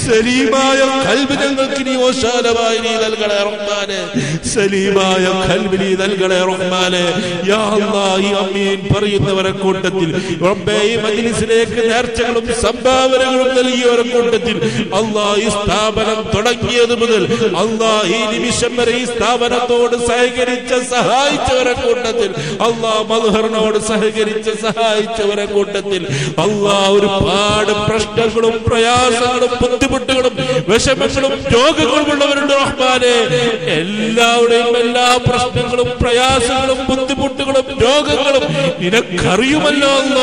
സലീമായ കൽബ് ഞങ്ങൾക്ക് നീ ഓശാലമായി നീ നൽകണേ റഹ്മാനെ സലീമായ കൽബ് നീ നൽകണേ റഹ്മാനെ യാ അല്ലാ ഈ അമ്മീൻ പറയുന്നവരെ കൂട്ടത്തിൽ റബ്ബേ ഈ മജ്ലിസിലേക്ക് നേർച്ചകളും സംഭാവനകളും നൽകിയവരെ കൂട്ടത്തിൽ അല്ലാ ഈ സ്ഥാപനം തുടങ്ങിയത് മുതൽ അല്ലാ ഈ നിമിഷം വരെ ഈ സ്ഥാപനത്തോട് സഹകരിച്ച സഹായിച്ചവരെ കൂട്ടത്തിൽ അല്ലാ മധുഹറിനോട് സഹകരിച്ച് സഹായിച്ചവരെ കൂട്ടത്തിൽ അല്ലാ ഒരുപാട് പ്രശ്നങ്ങളും പ്രയാസങ്ങളും ബുദ്ധിമുട്ടുകളും വിഷമങ്ങളും രോഗങ്ങളും ഉള്ളവരുണ്ട് റഹ്മാനെ എല്ലാവരുടെയും എല്ലാ പ്രശ്നങ്ങളും പ്രയാസങ്ങളും ബുദ്ധിമുട്ടുകളും രോഗങ്ങളും നിനക്കറിയുമല്ലോ അല്ലാ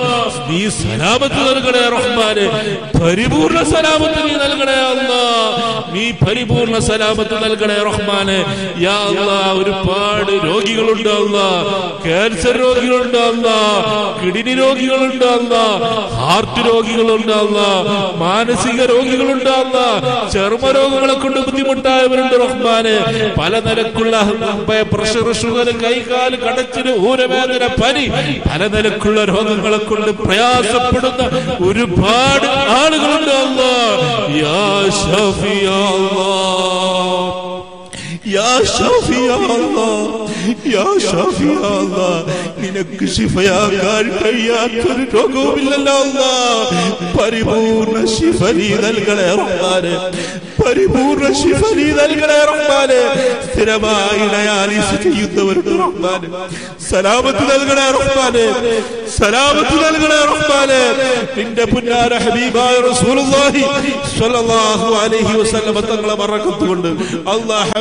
നീ സലാമത്ത് നൽകണേ റഹ്മാനെ പരിപൂർണ സലാമത്ത് നീ നൽകണേ അല്ലാ നീ പരിപൂർണ സലാമത്ത് നൽകണേ റഹ്മാനെ യാ അല്ലാ ഒരുപാട് രോഗികളുണ്ട് അല്ലാ ക്യാൻസർ രോഗികളുണ്ട് അല്ലാ കിഡ്നി രോഗികളുണ്ട് അല്ലാ ഹാർട്ട് രോഗികളുണ്ട് അല്ലാ മാനസിക രോഗികളുണ്ട് അല്ലാ ചർമ്മ രോഗങ്ങളെ കൊണ്ട് ബുദ്ധിമുട്ടായവരുണ്ട് റഹ്മാനെ പല നിലക്കുള്ള പ്രഷർ ഷുഗർ കൈകാല് കടച്ചിന് ഊരവേദന പനി പല നിലക്കുള്ള രോഗങ്ങളെ കൊണ്ട് പ്രയാസപ്പെടുന്ന ഒരുപാട് ആളുകളുണ്ട് അല്ലാ യാ ഷഫി യാ ഷഫി യാ ഷഫി നിനക്ക് ശിഫയാക്കാൻ കഴിയാത്തൊരു രോഗവുമില്ലല്ലോ അല്ലാ പരിപൂർണ ശിഫ നീ നൽകണേ റഹ്മാനെ പരിപൂർണ ശിഫ നീ നൽകണേ റഹ്മാനെ സ്ഥിരമായി ഡയാലിസ് ചെയ്യുന്നവരുടെ റഹ്മാനെ സലാമത്ത് നൽകണേ റഹ്മാനെ സലാമത്ത് നൽകണേ റഹ്മാനെ നിന്റെ പുന്നാര ഹബീബായ റസൂലുള്ളാഹി സ്വല്ലല്ലാഹു അലൈഹി വസല്ലം തങ്ങളെ മറക്കത്തുകൊണ്ട് അല്ലാഹ് ഹബീബായ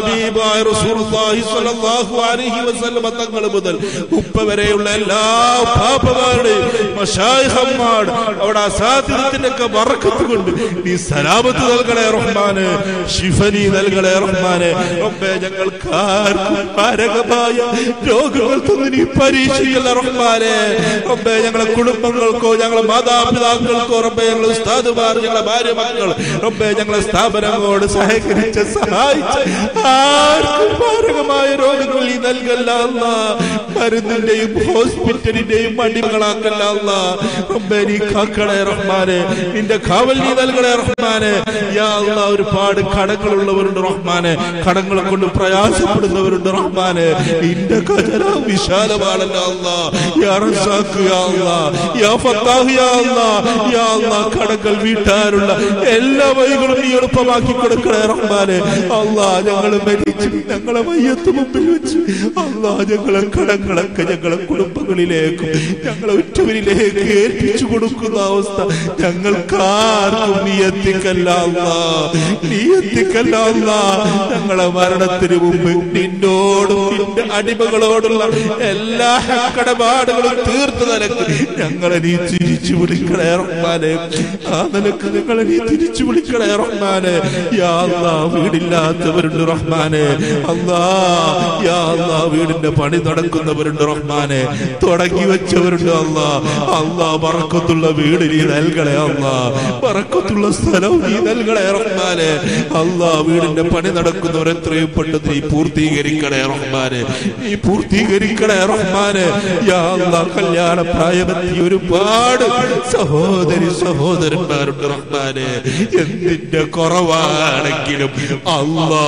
ഹബീബായ റസൂലുള്ളാഹി സ്വല്ലല്ലാഹു അലൈഹി വസല്ലമ തങ്ങൾ മുതൽ ഉപ്പ വരെയുള്ള എല്ലാ പാപ്പമാരുടെയും മശായിഹന്മാർ അവിടെ അസാധ്യത്തിന്റെ ഒക്കെ വറക്കത്ത് കൊണ്ട് നീ സലാമത്ത് നൽകണേ റഹ്മാന് ശിഫ നീ നൽകണേ റഹ്മാന് റബ്ബേ ഞങ്ങൾക്കാർക്കും മാരകമായ രോഗങ്ങൾ തന്ന് നീ പരീക്ഷിക്കല്ല റഹ്മാനെ റബ്ബേ ഞങ്ങളെ കുടുംബങ്ങൾക്കോ ഞങ്ങളെ മാതാപിതാക്കൾക്കോ റബ്ബേ ഞങ്ങളെ ഉസ്താദുമാർ ഞങ്ങളെ ഭാര്യ മക്കൾ റബ്ബേ ഞങ്ങളെ സ്ഥാപനങ്ങളോട് സഹകരിച്ച് സഹായിച്ച് ആർക്കും മാരകമായ രോഗങ്ങൾ നീ നൽകല്ല അല്ലാ. മരുന്നിന്റെയും ഹോസ്പിറ്റലിന്റെയും അടിമകളാക്കല്ല അല്ലാ. റബ്ബേ നീ കാക്കണേ റഹ്മാനെ നിന്റെ കാവൽ നീ നൽകണേ റഹ്മാനെ യാ അല്ലാ ഒരുപാട് കടങ്ങളുള്ളവരുണ്ട് റഹ്മാനെ കടങ്ങളെ കൊണ്ട് പ്രയാസപ്പെടുന്നവരുണ്ട് റഹ്മാനെ നിന്റെ ഖജന വിശാലമാണല്ലോ അല്ലാ യാ റസാഖ് യാ അല്ലാ യാ ഫത്താഹ് യാ അല്ലാ യാ അല്ലാ കടങ്ങൾ വീട്ടാനുള്ള എല്ലാ വഴികളും നീ എളുപ്പമാക്കി കൊടുക്കണേ റഹ്മാനെ അല്ലാ ഞങ്ങൾ മരിച്ചു ഞങ്ങളെ മയ്യത്ത് മുമ്പിൽ വെച്ച് അല്ലാ ഞങ്ങളെ കടങ്ങളൊക്കെ ഞങ്ങളെ കുടുംബങ്ങളിലേക്കും ഞങ്ങളെ ഉറ്റവരിലേക്ക് ഏൽപ്പിച്ചു കൊടുക്കുന്ന അവസ്ഥ ഞങ്ങൾക്കാർക്കും നീ എത്തിക്കല്ല അല്ലാ നീ എത്തിക്കല്ല അല്ലാ ഞങ്ങളെ മരണത്തിന് മുമ്പ് നിന്നോടും നിന്റെ അടിമകളോടുള്ള എല്ലാ കടപാടുകളും തീർത്തു നിനക്ക് ഞങ്ങളെ നീ തിരിച്ചു വിളിക്കണേ റഹ്മാനെ ആ നിനക്ക് ഞങ്ങളെ നീ തിരിച്ചു വിളിക്കണേ റഹ്മാനെ യാ അല്ലാ വീടില്ലാത്തവരുണ്ട് റഹ്മാനെ അല്ലാ യാ അല്ലാ വീടിന്റെ പണി നടക്കുന്നവരുണ്ട് റഹ്മാനെ തുടങ്ങി വെച്ചവരുണ്ട് അല്ലാ അല്ലാ പറക്കത്തുള്ള വീട് നീ നൽകണേ അല്ലാ പറക്കത്തുള്ള സ്ഥലം നീ നൽകണേ റഹ്മാനെ അല്ലാ വീടിന്റെ പണി നടക്കുന്നവർ എത്രയും പെട്ടെന്ന് നീ പൂർത്തീകരിക്കണേ റഹ്മാനെ നീ പൂർത്തീകരിക്കണേ റഹ്മാനെ യാ അല്ലാ കല്യാണ പ്രായമെത്തി ഒരുപാട് സഹോദരി സഹോദരന്മാരുണ്ട് റഹ്മാനെ എന്തിന്റെ കുറവാണെങ്കിലും അല്ലാ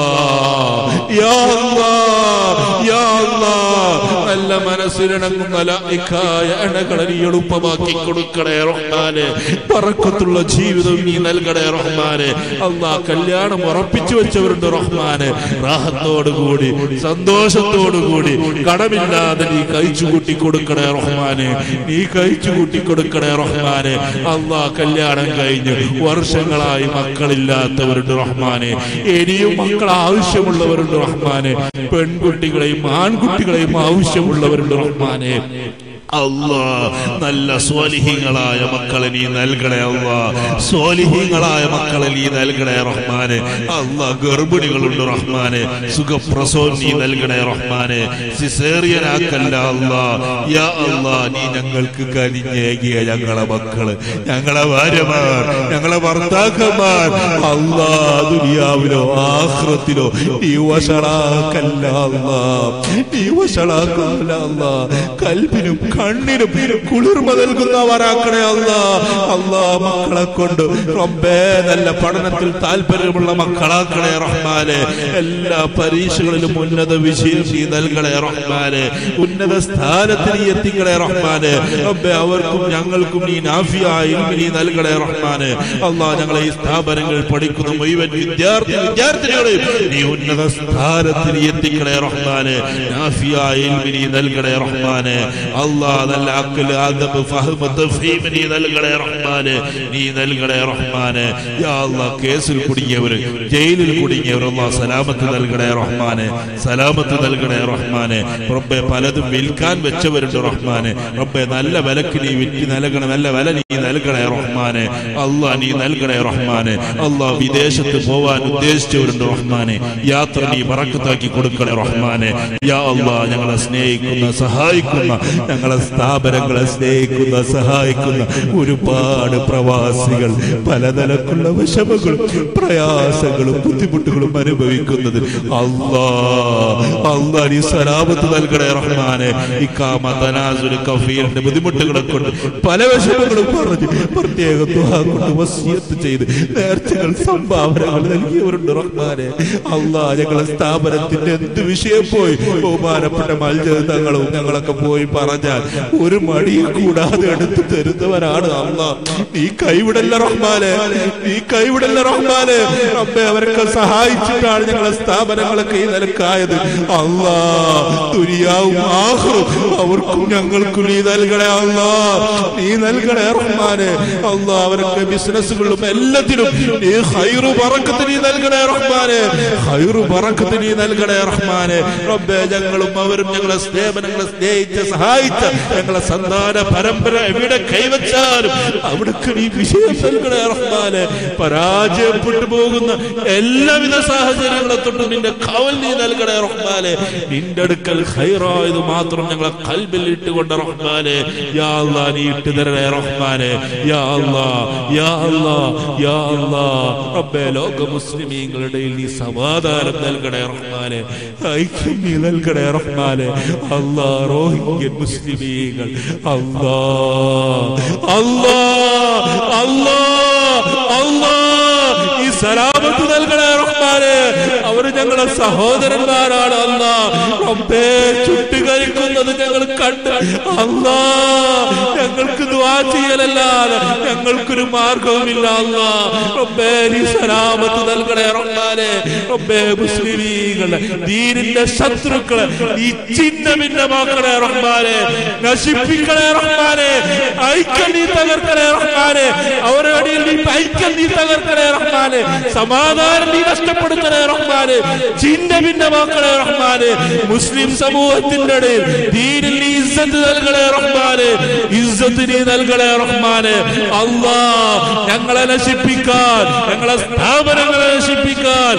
യാ അല്ലാ യാ അല്ലാ നല്ല മനസ്സിലിണങ്ങുന്ന ലായിക്കായ അണകളെ നീ എളുപ്പമാക്കി കൊടുക്കണേ റഹ്മാനെ പറക്കത്തുള്ള ജീവിതം നീ നൽകണേ റഹ്മാനെ അല്ലാ കല്യാണം ഉറപ്പിച്ചു വെച്ചവരുണ്ട് റഹ്മാനെ റാഹത്തോടുകൂടി സന്തോഷത്തോടുകൂടി കടമില്ലാതെ നീ കഴിച്ചു കൂട്ടി കൊടുക്കണേ റഹ്മാനെ നീ കഴിച്ചു കൂട്ടി കൊടുക്കണേ റഹ്മാനെ അള്ളാ കല്യാണം കഴിഞ്ഞ് വർഷങ്ങളായി മക്കളില്ലാത്തവരുണ്ട് റഹ്മാനെ ഇനിയും മക്കൾ ആവശ്യമുള്ളവരുണ്ട് റഹ്മാനെ പെൺകുട്ടികളെയും ആൺകുട്ടികളെയും ആവശ്യമുള്ളവരുണ്ട് റഹ്മാനെ അല്ലാ നല്ല സ്വാലിഹീങ്ങളായ മക്കളെ നീ നൽകണേ അല്ലാ സ്വാലിഹീങ്ങളായ മക്കളെ നീ നൽകണേ റഹ്മാനെ അല്ലാ ഗർഭിണികളുണ്ട് റഹ്മാനെ സുഖപ്രസവം നീ നൽകണേ റഹ്മാനെ സിസേറിയനാക്കല്ല അല്ലാ യാ അല്ലാ നീ ഞങ്ങൾക്ക് കനിഞ്ഞേകിയ ഞങ്ങളെ മക്കള് ഞങ്ങളെ ഭാര്യമാർ ഞങ്ങളെ ഭർത്താക്കന്മാർ അല്ലാ ദുനിയാവിലോ ആഹ്റത്തിലോ നീ വഷളാക്കല്ല അല്ലാ നീ വഷളാക്കല്ല അല്ലാ കൽബിനും കണ്ണിനും കുളിർമ നൽകുന്നവരാക്കണേ അല്ല അല്ലാ മക്കളെ കൊണ്ട് റബ്ബേ നല്ല പഠനത്തിൽ താല്പര്യമുള്ള മക്കളാക്കണേ റഹ്മാനെ എല്ലാ പരീക്ഷകളിലും ഉന്നത വിജയം നീ നൽകണേ റഹ്മാനെ ഉന്നത സ്ഥാനത്ത് നീ എത്തിക്കണേ റഹ്മാനെ റബ്ബേ അവർക്കും ഞങ്ങൾക്കും നീ നാഫിയായി നീ നൽകണേ റഹ്മാനെ അല്ലാ ഞങ്ങളെ ഈ സ്ഥാപനങ്ങളിൽ പഠിക്കുന്ന മുഴുവൻ വിദ്യാർത്ഥി വിദ്യാർത്ഥികളെയും നീ ഉന്നത സ്ഥാനത്ത് നീ എത്തിക്കണേ റഹ്മാനെ നാഫിയായി നീ നൽകണേ റഹ്മാനെ അല്ലാ നല്ല അക്കല് അദബ് ഫഹ്മ് തഫ്ഹീം നീ നൽകണേ റഹ്മാനെ നീ നൽകണേ റഹ്മാനെ യാ അല്ലാ കേസിൽ കുടുങ്ങിയവര് ജയിലിൽ കുടുങ്ങിയവർ അല്ലാ സലാമത്ത് നൽകണേ റഹ്മാനെ സലാമത്ത് നൽകണേ റഹ്മാനെ റബ്ബെ പലതും വിൽക്കാൻ വെച്ചവരുണ്ട് റഹ്മാനെ റബ്ബെ നല്ല വിലക്ക് നീ വിറ്റ് നൽകണേ നല്ല വില നീ നൽകണേ റഹ്മാനെ അല്ലാ നീ നൽകണേ റഹ്മാനെ അല്ലാ വിദേശത്ത് പോവാൻ ഉദ്ദേശിച്ചവരുണ്ട് റഹ്മാനെ യാത്ര നീ പറക്കത്താക്കി കൊടുക്കണേ റഹ്മാനെ യാ അല്ലാ ഞങ്ങളെ സ്നേഹിക്കുന്ന സഹായിക്കുന്ന ഞങ്ങളെ സ്ഥാപനങ്ങളെ സ്നേഹിക്കുന്ന സഹായിക്കുന്ന ഒരുപാട് പ്രവാസികൾ പലതരക്കുള്ള വിഷമങ്ങളും പ്രയാസങ്ങളും ബുദ്ധിമുട്ടുകളും അനുഭവിക്കുന്നത് അല്ലാ അല്ലാ നീ സലാമത്ത് നൽകണേ റഹ്മാനെ ഇക്കാമ തനാസുൽ കഫീറിന്റെ ബുദ്ധിമുട്ടുകളെ കൊണ്ട് പല വിഷമങ്ങളും പറഞ്ഞ് പ്രത്യേക ദുആ കൊണ്ട് വസിയത്ത് ചെയ്ത് നേർച്ചകൾ സംഭാവനകൾ നൽകിയവരുണ്ട് റഹ്മാനെ അല്ലാ ഞങ്ങളെ സ്ഥാപനത്തിന്റെ എന്ത് വിഷയം പോയി ബഹുമാനപ്പെട്ട മൽജ തങ്ങളും ഞങ്ങളൊക്കെ പോയി പറഞ്ഞാൽ ഒരു മടിയും കൂടാതെ എടുത്തു തരുന്നവരാണ് അല്ല നീ കൈവിടല്ല റഹ്മാനെ നീ കൈവിടല്ല റഹ്മാനെ റബ്ബെ അവരൊക്കെ സഹായിച്ചിട്ടാണ് ഞങ്ങളെ സ്ഥാപനങ്ങളൊക്കെ ഈ നിലക്കായത് അല്ലാ ദുരിയാവും ആഹ്റും അവർക്കും ഞങ്ങൾക്കും നീ നൽകണേ അല്ലാ നീ നൽകണേ റഹ്മാനെ അല്ലാ അവരൊക്കെ ബിസിനസ്സുകളിലും എല്ലാത്തിലും നീ ഹൈറു പറക്കത്ത് നീ നൽകണേ റഹ്മാനെ ഹൈറു പറക്കത്ത് നീ നൽകണേ റഹ്മാനെ റബ്ബെ ഞങ്ങളും അവരും ഞങ്ങളെ സേവനങ്ങളെ സ്നേഹിച്ച് സഹായിച്ച ഞങ്ങളെ സന്താന പരമ്പര എവിടെ കൈവച്ചാലും അവിടേക്ക് നീ വിജയം നൽകണേ റഹ്മാനെ പരാജയപ്പെട്ടു പോകുന്ന എല്ലാവിധ സാഹചര്യങ്ങളെ തൊട്ട് നിന്റെ കവൽ നീ നൽകണേ റഹ്മാനെ നിന്റെ അടുക്കൽ ഹൈറായത് മാത്രം ഞങ്ങളെ കൽബിൽ ഇട്ടുകൊണ്ട് റഹ്മാനെ യാ അല്ലാ നീ ഇട്ട് തരണേ റഹ്മാനെ യാ അല്ലാ യാ അല്ലാ യാ അല്ലാ റബ്ബേ ലോക മുസ്ലിമീങ്ങളുടെ നീ സമാധാനം നൽകണേ റഹ്മാനെ ഐക്യം നീ നൽകണേ റഹ്മാനെ അല്ലാ റോഹിംഗ്യൻ മുസ്ലിമീങ്ങൾ അല്ലാ അല്ലാ അല്ലാ അല്ലാ ഈ സലാമത്ത് നൽകണേ റഹ്മാനെ അവര് ഞങ്ങളെ സഹോദരന്മാരാണ് അല്ല റബ്ബേ ചുട്ടുകരിക്കുന്നത് ഞങ്ങൾ കണ്ട് അല്ലാ ഞങ്ങൾക്ക് ദുആ ചെയ്യലല്ലാതെ ഞങ്ങൾക്കൊരു മാർഗവുമില്ല അല്ല റബ്ബേ നീ സലാമത്ത് നൽകണേ റഹ്മാനെ റബ്ബേ മുസ്ലിമീങ്ങളെ ദീനിന്റെ ശത്രുക്കളെ നീ ചിഹ്ന ഭിന്നമാക്കണേ റഹ്മാനെ നശിപ്പിക്കണേ റഹ്മാനെ ഐക്യം നീ തകർക്കണേ റഹ്മാനെ അവരുടെ അടിയിൽ നീ ഐക്യം നീ തകർക്കണേ റഹ്മാനെ സമാധാനം നീ നഷ്ടപ്പെടുത്തണേ റഹ്മാനെ ചിഹ്ന ഭിന്നമാക്കണേ റഹ്മാനെ മുസ്ലിം സമൂഹത്തിന്റെ ഇടയിൽ ദീനിൽ നീ ഇസ്സത്ത് നൽകണേ റഹ്മാനെ ഇസ്സത്ത് നീ നൽകണേ റഹ്മാനെ അല്ലാ ഞങ്ങളെ നശിപ്പിക്കാൻ ഞങ്ങളെ സ്ഥാപനങ്ങളെ നശിപ്പിക്കാൻ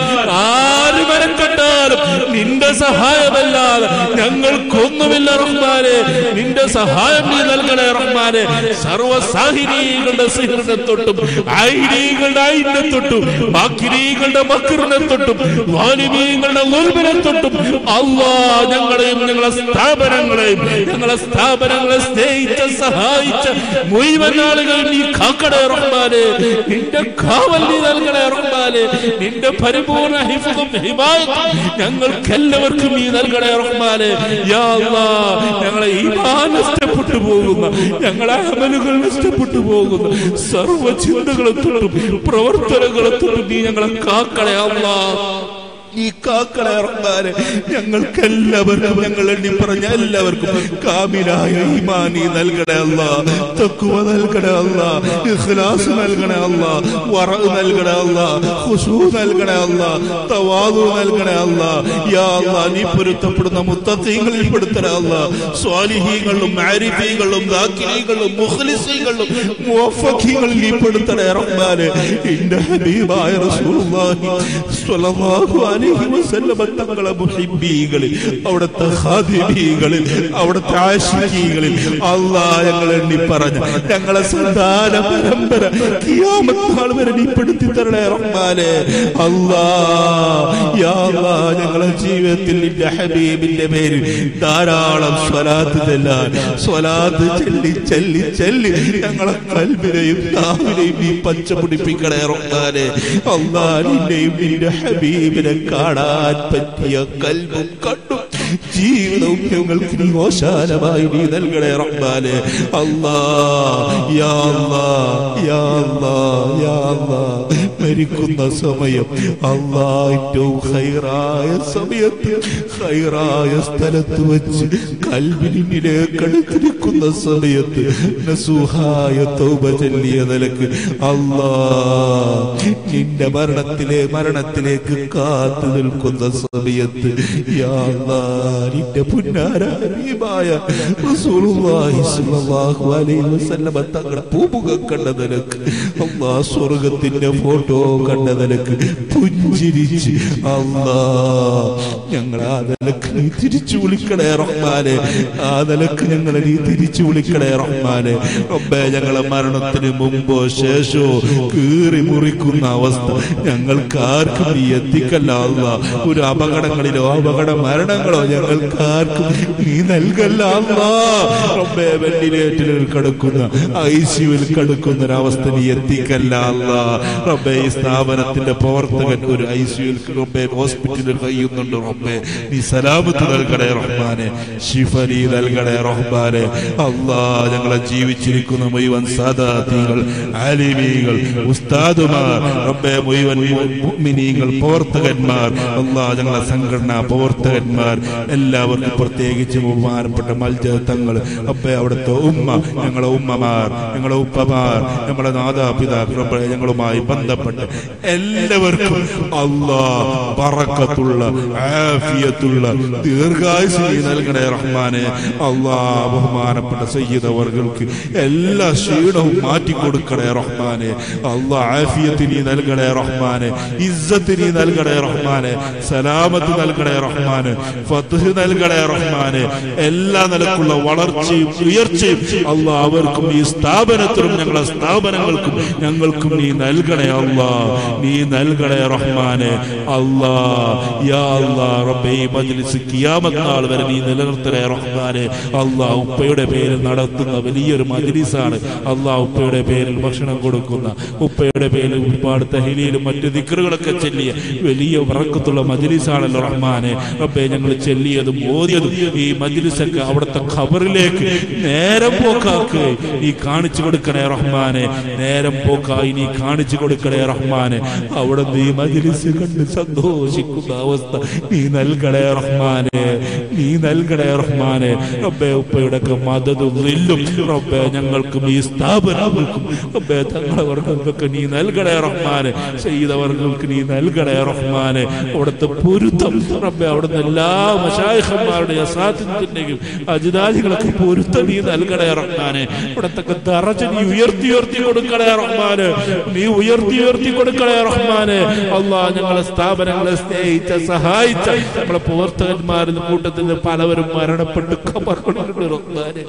ആര് മെനക്കെട്ടാലും നിന്റെ സഹായമല്ലാതെ ഞങ്ങൾക്കൊന്നുമില്ല റഹ്മാനെ നിന്റെ സഹായം നീ നൽകണേ റഹ്മാനെ സർവസാഹിനീകളുടെ സിഹറിനെ തൊട്ടും ഐനീകളുടെ ഐനെ തൊട്ടും മാക്കിനീകളുടെ മക്കറിനെ തൊട്ടും വാലിമീങ്ങളുടെ ഉൽബിനെ തൊട്ടും അള്ളാ ഞങ്ങളെയും ഞങ്ങളെ സ്ഥാപനങ്ങളെയും ഞങ്ങളെ സ്ഥാപനങ്ങളെ സ്നേഹിച്ച സഹായിച്ച മുഴുവൻ ആളുകൾ നീ കാക്കണേ റഹ്മാനെ നിന്റെ കാവൽ നീ നൽകണേ റഹ്മാനെ നിന്റെ പരിപൂർണ ഹിഫും ഹിമായത്തും ഞങ്ങൾക്ക് എല്ലാവർക്കും നീ നൽകണേ റഹ്മാനെ യാ അല്ലാ ഞങ്ങളെ ഈമാൻ നഷ്ടപ്പെട്ടു പോകുന്ന ഞങ്ങളെ അമലുകൾ നഷ്ടപ്പെട്ടു പോകുന്ന സർവ്വ ചിന്തകളെ തൊട്ടും പ്രവർത്തനങ്ങളെ തൊട്ടും നീ ഞങ്ങളെ കാക്കണേ അല്ലാ നീ കാക്കണേ റഹ്മാനെ ഞങ്ങൾക്ക് എല്ലാവർക്കും ഞങ്ങൾ എണ്ണി പറഞ്ഞ എല്ലാവർക്കും കാമിലായ ഈമാനി നൽകണേ അല്ല തക്കുവ നൽകണേ അല്ല ഇഖ്ലാസ് നൽകണേ അല്ല വറ നൽകണേ അല്ല ഖുശൂ നൽകണേ അല്ല തവാദു നൽകണേ അല്ല യാ അല്ലാ നീ പൊരുത്തപ്പെടുന്ന മുത്തീങ്ങളിൽ പെടുത്തണേ അല്ല സ്വാലിഹീങ്ങളും ആരിഫീകളും ദാക്കിരീകളും മുഖ്ലിസീകളും മുവഫഖീങ്ങളിൽ നീ പെടുത്തണേ റഹ്മാനെ ഇന്റെ ഹബീബായ റസൂലുള്ളാഹി സ്വല്ലല്ലാഹു അലൈഹി വസല്ലമ തങ്ങളെ മുഹിബ്ബീകളിൽ അവിടുത്തെ ഖാദിമീകളിൽ അവിടുത്തെ ആശിഖീകളിൽ അല്ലാഹ് ഞങ്ങൾ എണ്ണി പറഞ്ഞ ഞങ്ങളെ സന്താന പരമ്പര കിയാമത്ത് നാൾ വരെ നീ പെടുത്തി തരണേ റഹ്മാനെ അല്ലാഹ് യാ അല്ലാഹ് ഞങ്ങളെ ജീവിതത്തിൽ നിന്റെ ഹബീബിന്റെ പേരിൽ ധാരാളം സ്വലാത്ത് ചെല്ലാൻ സ്വലാത്ത് ചെല്ലി ചെല്ലി ചെല്ലി ഞങ്ങളെ കൽബിനെയും താവിനെയും നീ പച്ച പിടിപ്പിക്കണേ റഹ്മാനെ അല്ലാഹ് നിന്റെയും നിന്റെ ഹബീബിനെ കാണാൻ പറ്റിയ കൽബും കണ്ടും ജീവിതവും ഞങ്ങൾക്ക് നീ ഓശാലമായി നീ നൽകണേ റഹ്മാനെ അല്ലാ യാ അല്ലാ യാ അല്ലാ യാ അല്ലാ മരിക്കുന്ന സമയം അല്ലാ ഏറ്റവും ഹൈറായ സമയത്ത് ഹൈറായ സ്ഥലത്ത് വെച്ച് കൽവിനിലേക്ക് അടുത്തിരിക്കുന്ന സമയത്ത് നസുഹായ തൗബ ചൊല്ലിയ നിലക്ക് അല്ലാ നിന്റെ മരണത്തിലെ മരണത്തിലേക്ക് കാത്തു നിൽക്കുന്ന സമയത്ത് യാ അല്ലാ നിന്റെ പുന്നാരീമായ റസൂലുള്ളാഹി സ്വല്ലല്ലാഹു അലൈഹി വസല്ലമ തങ്ങളുടെ പൂമുഖം കണ്ട നിലക്ക് അല്ലാ സ്വർഗത്തിന്റെ ഫോട്ടോ കണ്ട നിലക്ക് പുഞ്ചിരിച്ച് അല്ലാ ഞങ്ങൾ ആ നിലക്ക് നീ തിരിച്ചു വിളിക്കണേ റഹ്മാനെ ആ നിലക്ക് ഞങ്ങളെ നീ തിരിച്ചു വിളിക്കണേ റഹ്മാനെ റബ്ബേ ഞങ്ങളെ മരണത്തിന് മുമ്പോ ശേഷമോ കീറി മുറിക്കുന്ന അവസ്ഥ ഞങ്ങൾക്ക് ആർക്കും നീ എത്തിക്കല്ല അല്ല ഒരു അപകടങ്ങളിലോ അപകട മരണങ്ങളോ ഞങ്ങൾക്ക് ആർക്കും നീ നൽകല്ല അല്ലാ റബ്ബേ വെന്റിലേറ്ററിൽ കിടക്കുന്ന ഐ സിയുവിൽ കിടക്കുന്ന ഒരവസ്ഥ നീ എത്തിക്കല്ല അല്ല റബ്ബേ ഈ സ്ഥാപനത്തിന്റെ പ്രവർത്തകൻ ഒരു ഐ സിയുൽ റബ്ബെ ഹോസ്പിറ്റലിൽ കഴിയുന്നുണ്ട് റബ്ബെ നീ സലാമത്ത് നൽകണേ റഹ്മാനെ ഷിഫ നീ നൽകണേ റഹ്മാനെ അല്ലാ ഞങ്ങളെ ജീവിച്ചിരിക്കുന്ന മുഴുവൻ സാദാത്യങ്ങൾ ആലിമീകൾ ഉസ്താദുമാർ റബ്ബെ മുഴുവൻ മുഅ്മിനീങ്ങൾ പ്രവർത്തകന്മാർ അല്ലാ ഞങ്ങളെ സംഘടനാ പ്രവർത്തകന്മാർ എല്ലാവർക്കും പ്രത്യേകിച്ച് ബഹുമാനപ്പെട്ട മൽജ തങ്ങൾ റബ്ബെ അവിടുത്തെ ഉമ്മ ഞങ്ങളെ ഉമ്മമാർ ഞങ്ങളെ ഉപ്പമാർ ഞങ്ങളെ മാതാപിതാക്കൾ റബ്ബെ ഞങ്ങളുമായി ബന്ധപ്പെട്ട് എല്ലാവർക്കും അല്ലാ പറക്കത്തുള്ള ആഫിയത്തുള്ള ദീർഘായുസ് നീ നൽകണേ റഹ്മാനെ അല്ലാ ബഹുമാനപ്പെട്ട സയ്യിദ് അവർക്ക് എല്ലാ ക്ഷീണവും മാറ്റിക്കൊടുക്കണേ റഹ്മാനെ അല്ലാ ആഫിയത്ത് നീ നൽകണേ റഹ്മാനെ ഇസ്സത്ത് നീ നൽകണേ റഹ്മാനെ സലാമത്ത് നൽകണേ റഹ്മാനെ ഫത്ഹ് നൽകണേ റഹ്മാനെ എല്ലാ നിലക്കുള്ള വളർച്ചയും ഉയർച്ചയും അല്ലാ അവർക്കും ഈ സ്ഥാപനത്തിനും ഞങ്ങളെ സ്ഥാപനങ്ങൾക്കും ഞങ്ങൾക്കും നീ നൽകണേ അല്ലാ നീ നൽകണേ റഹ്മാനെ അല്ലാ യാ അല്ലാ റബ്ബേ ഈ മജ്ലിസ് കിയാമത്ത് നാൾ വരെ നീ നിലനിർത്തണേ റഹ്മാനെ അല്ലാ ഉപ്പയുടെ പേരിൽ നടത്തുന്ന വലിയൊരു മജ്ലിസാണ് അല്ലാ ഉപ്പയുടെ പേരിൽ ഭക്ഷണം കൊടുക്കുന്ന ഉപ്പയുടെ പേരിൽ ഒരുപാട് തഹലിയിലും മറ്റു ദിക്കറുകളൊക്കെ ചെല്ലിയ വലിയ വറക്കത്തുള്ള മജ്ലിസാണല്ലോ റഹ്മാനെ റബ്ബേ ഞങ്ങൾ ചെല്ലിയതും ഓതിയതും ഈ മജ്ലിസൊക്കെ അവിടുത്തെ ഖബറിലേക്ക് നേരം പോക്കാക്ക് നീ കാണിച്ചു കൊടുക്കണേ റഹ്മാനെ നേരം പോക്കായി നീ കാണിച്ചു കൊടുക്കണേ റഹ്മാനെ അവിടെ നീ മജ്ലിസ് കണ്ട് സന്തോഷിക്കുന്ന അവസ്ഥ നീ നൽകണേ റഹ്മാനെ നീ നൽകണേ റഹ്മാനെ റബ്ബേ ഉപ്പയുടെ ഒക്കെ മദതും നില്ലും റബ്ബേ ഞങ്ങൾക്കും ഈ സ്ഥാപനങ്ങൾക്കും റബ്ബേ തങ്ങളവർക്കൊക്കെ നീ നൽകണേ റഹ്മാനെ ചെയ്തവർക്ക് നീ നൽകണേ റഹ്മാനെ അവിടുത്തെ പൊരുത്തം റബ്ബെ അവിടുന്ന് എല്ലാ മശായഹന്മാരുടെ അസാധ്യത്തിന്റെയും അജിതാദികളൊക്കെ പൊരുത്തം നീ നൽകണേ റഹ്മാനെ ഇവിടത്തൊക്കെ ദറജ നീ ഉയർത്തി ഉയർത്തി കൊടുക്കണേ റഹ്മാന് നീ ഉയർത്തി ഉയർത്തി കൊടുക്കണേ റഹ്മാന് അള്ളാ ഞങ്ങളെ സ്ഥാപനങ്ങളെ സ്നേഹിച്ച സഹായിച്ച നമ്മളെ പ്രവർത്തകന്മാരുടെ കൂട്ടത്തിൽ നിന്ന് പലവരും മരണപ്പെട്ട് കബറുണ്ട് റഹ്മാനെ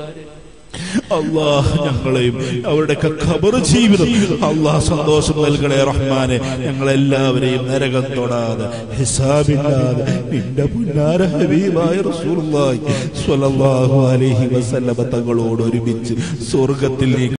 അള്ളാഹ് ഞങ്ങളെയും അവരുടെയൊക്കെ ഖബർ ജീവിതം അള്ളാഹ് സന്തോഷം നൽകണേ റഹ്മാനെ ഞങ്ങളെല്ലാവരെയും നരകം തൊടാതെ ഹിസാബില്ലാതെ നിന്റെ പുന്നാര ഹബീബായ റസൂലുള്ളാഹി സ്വല്ലല്ലാഹു അലൈഹി വസല്ലമ തങ്ങളോട് ഒരുമിച്ച് സ്വർഗത്തിൽ നീ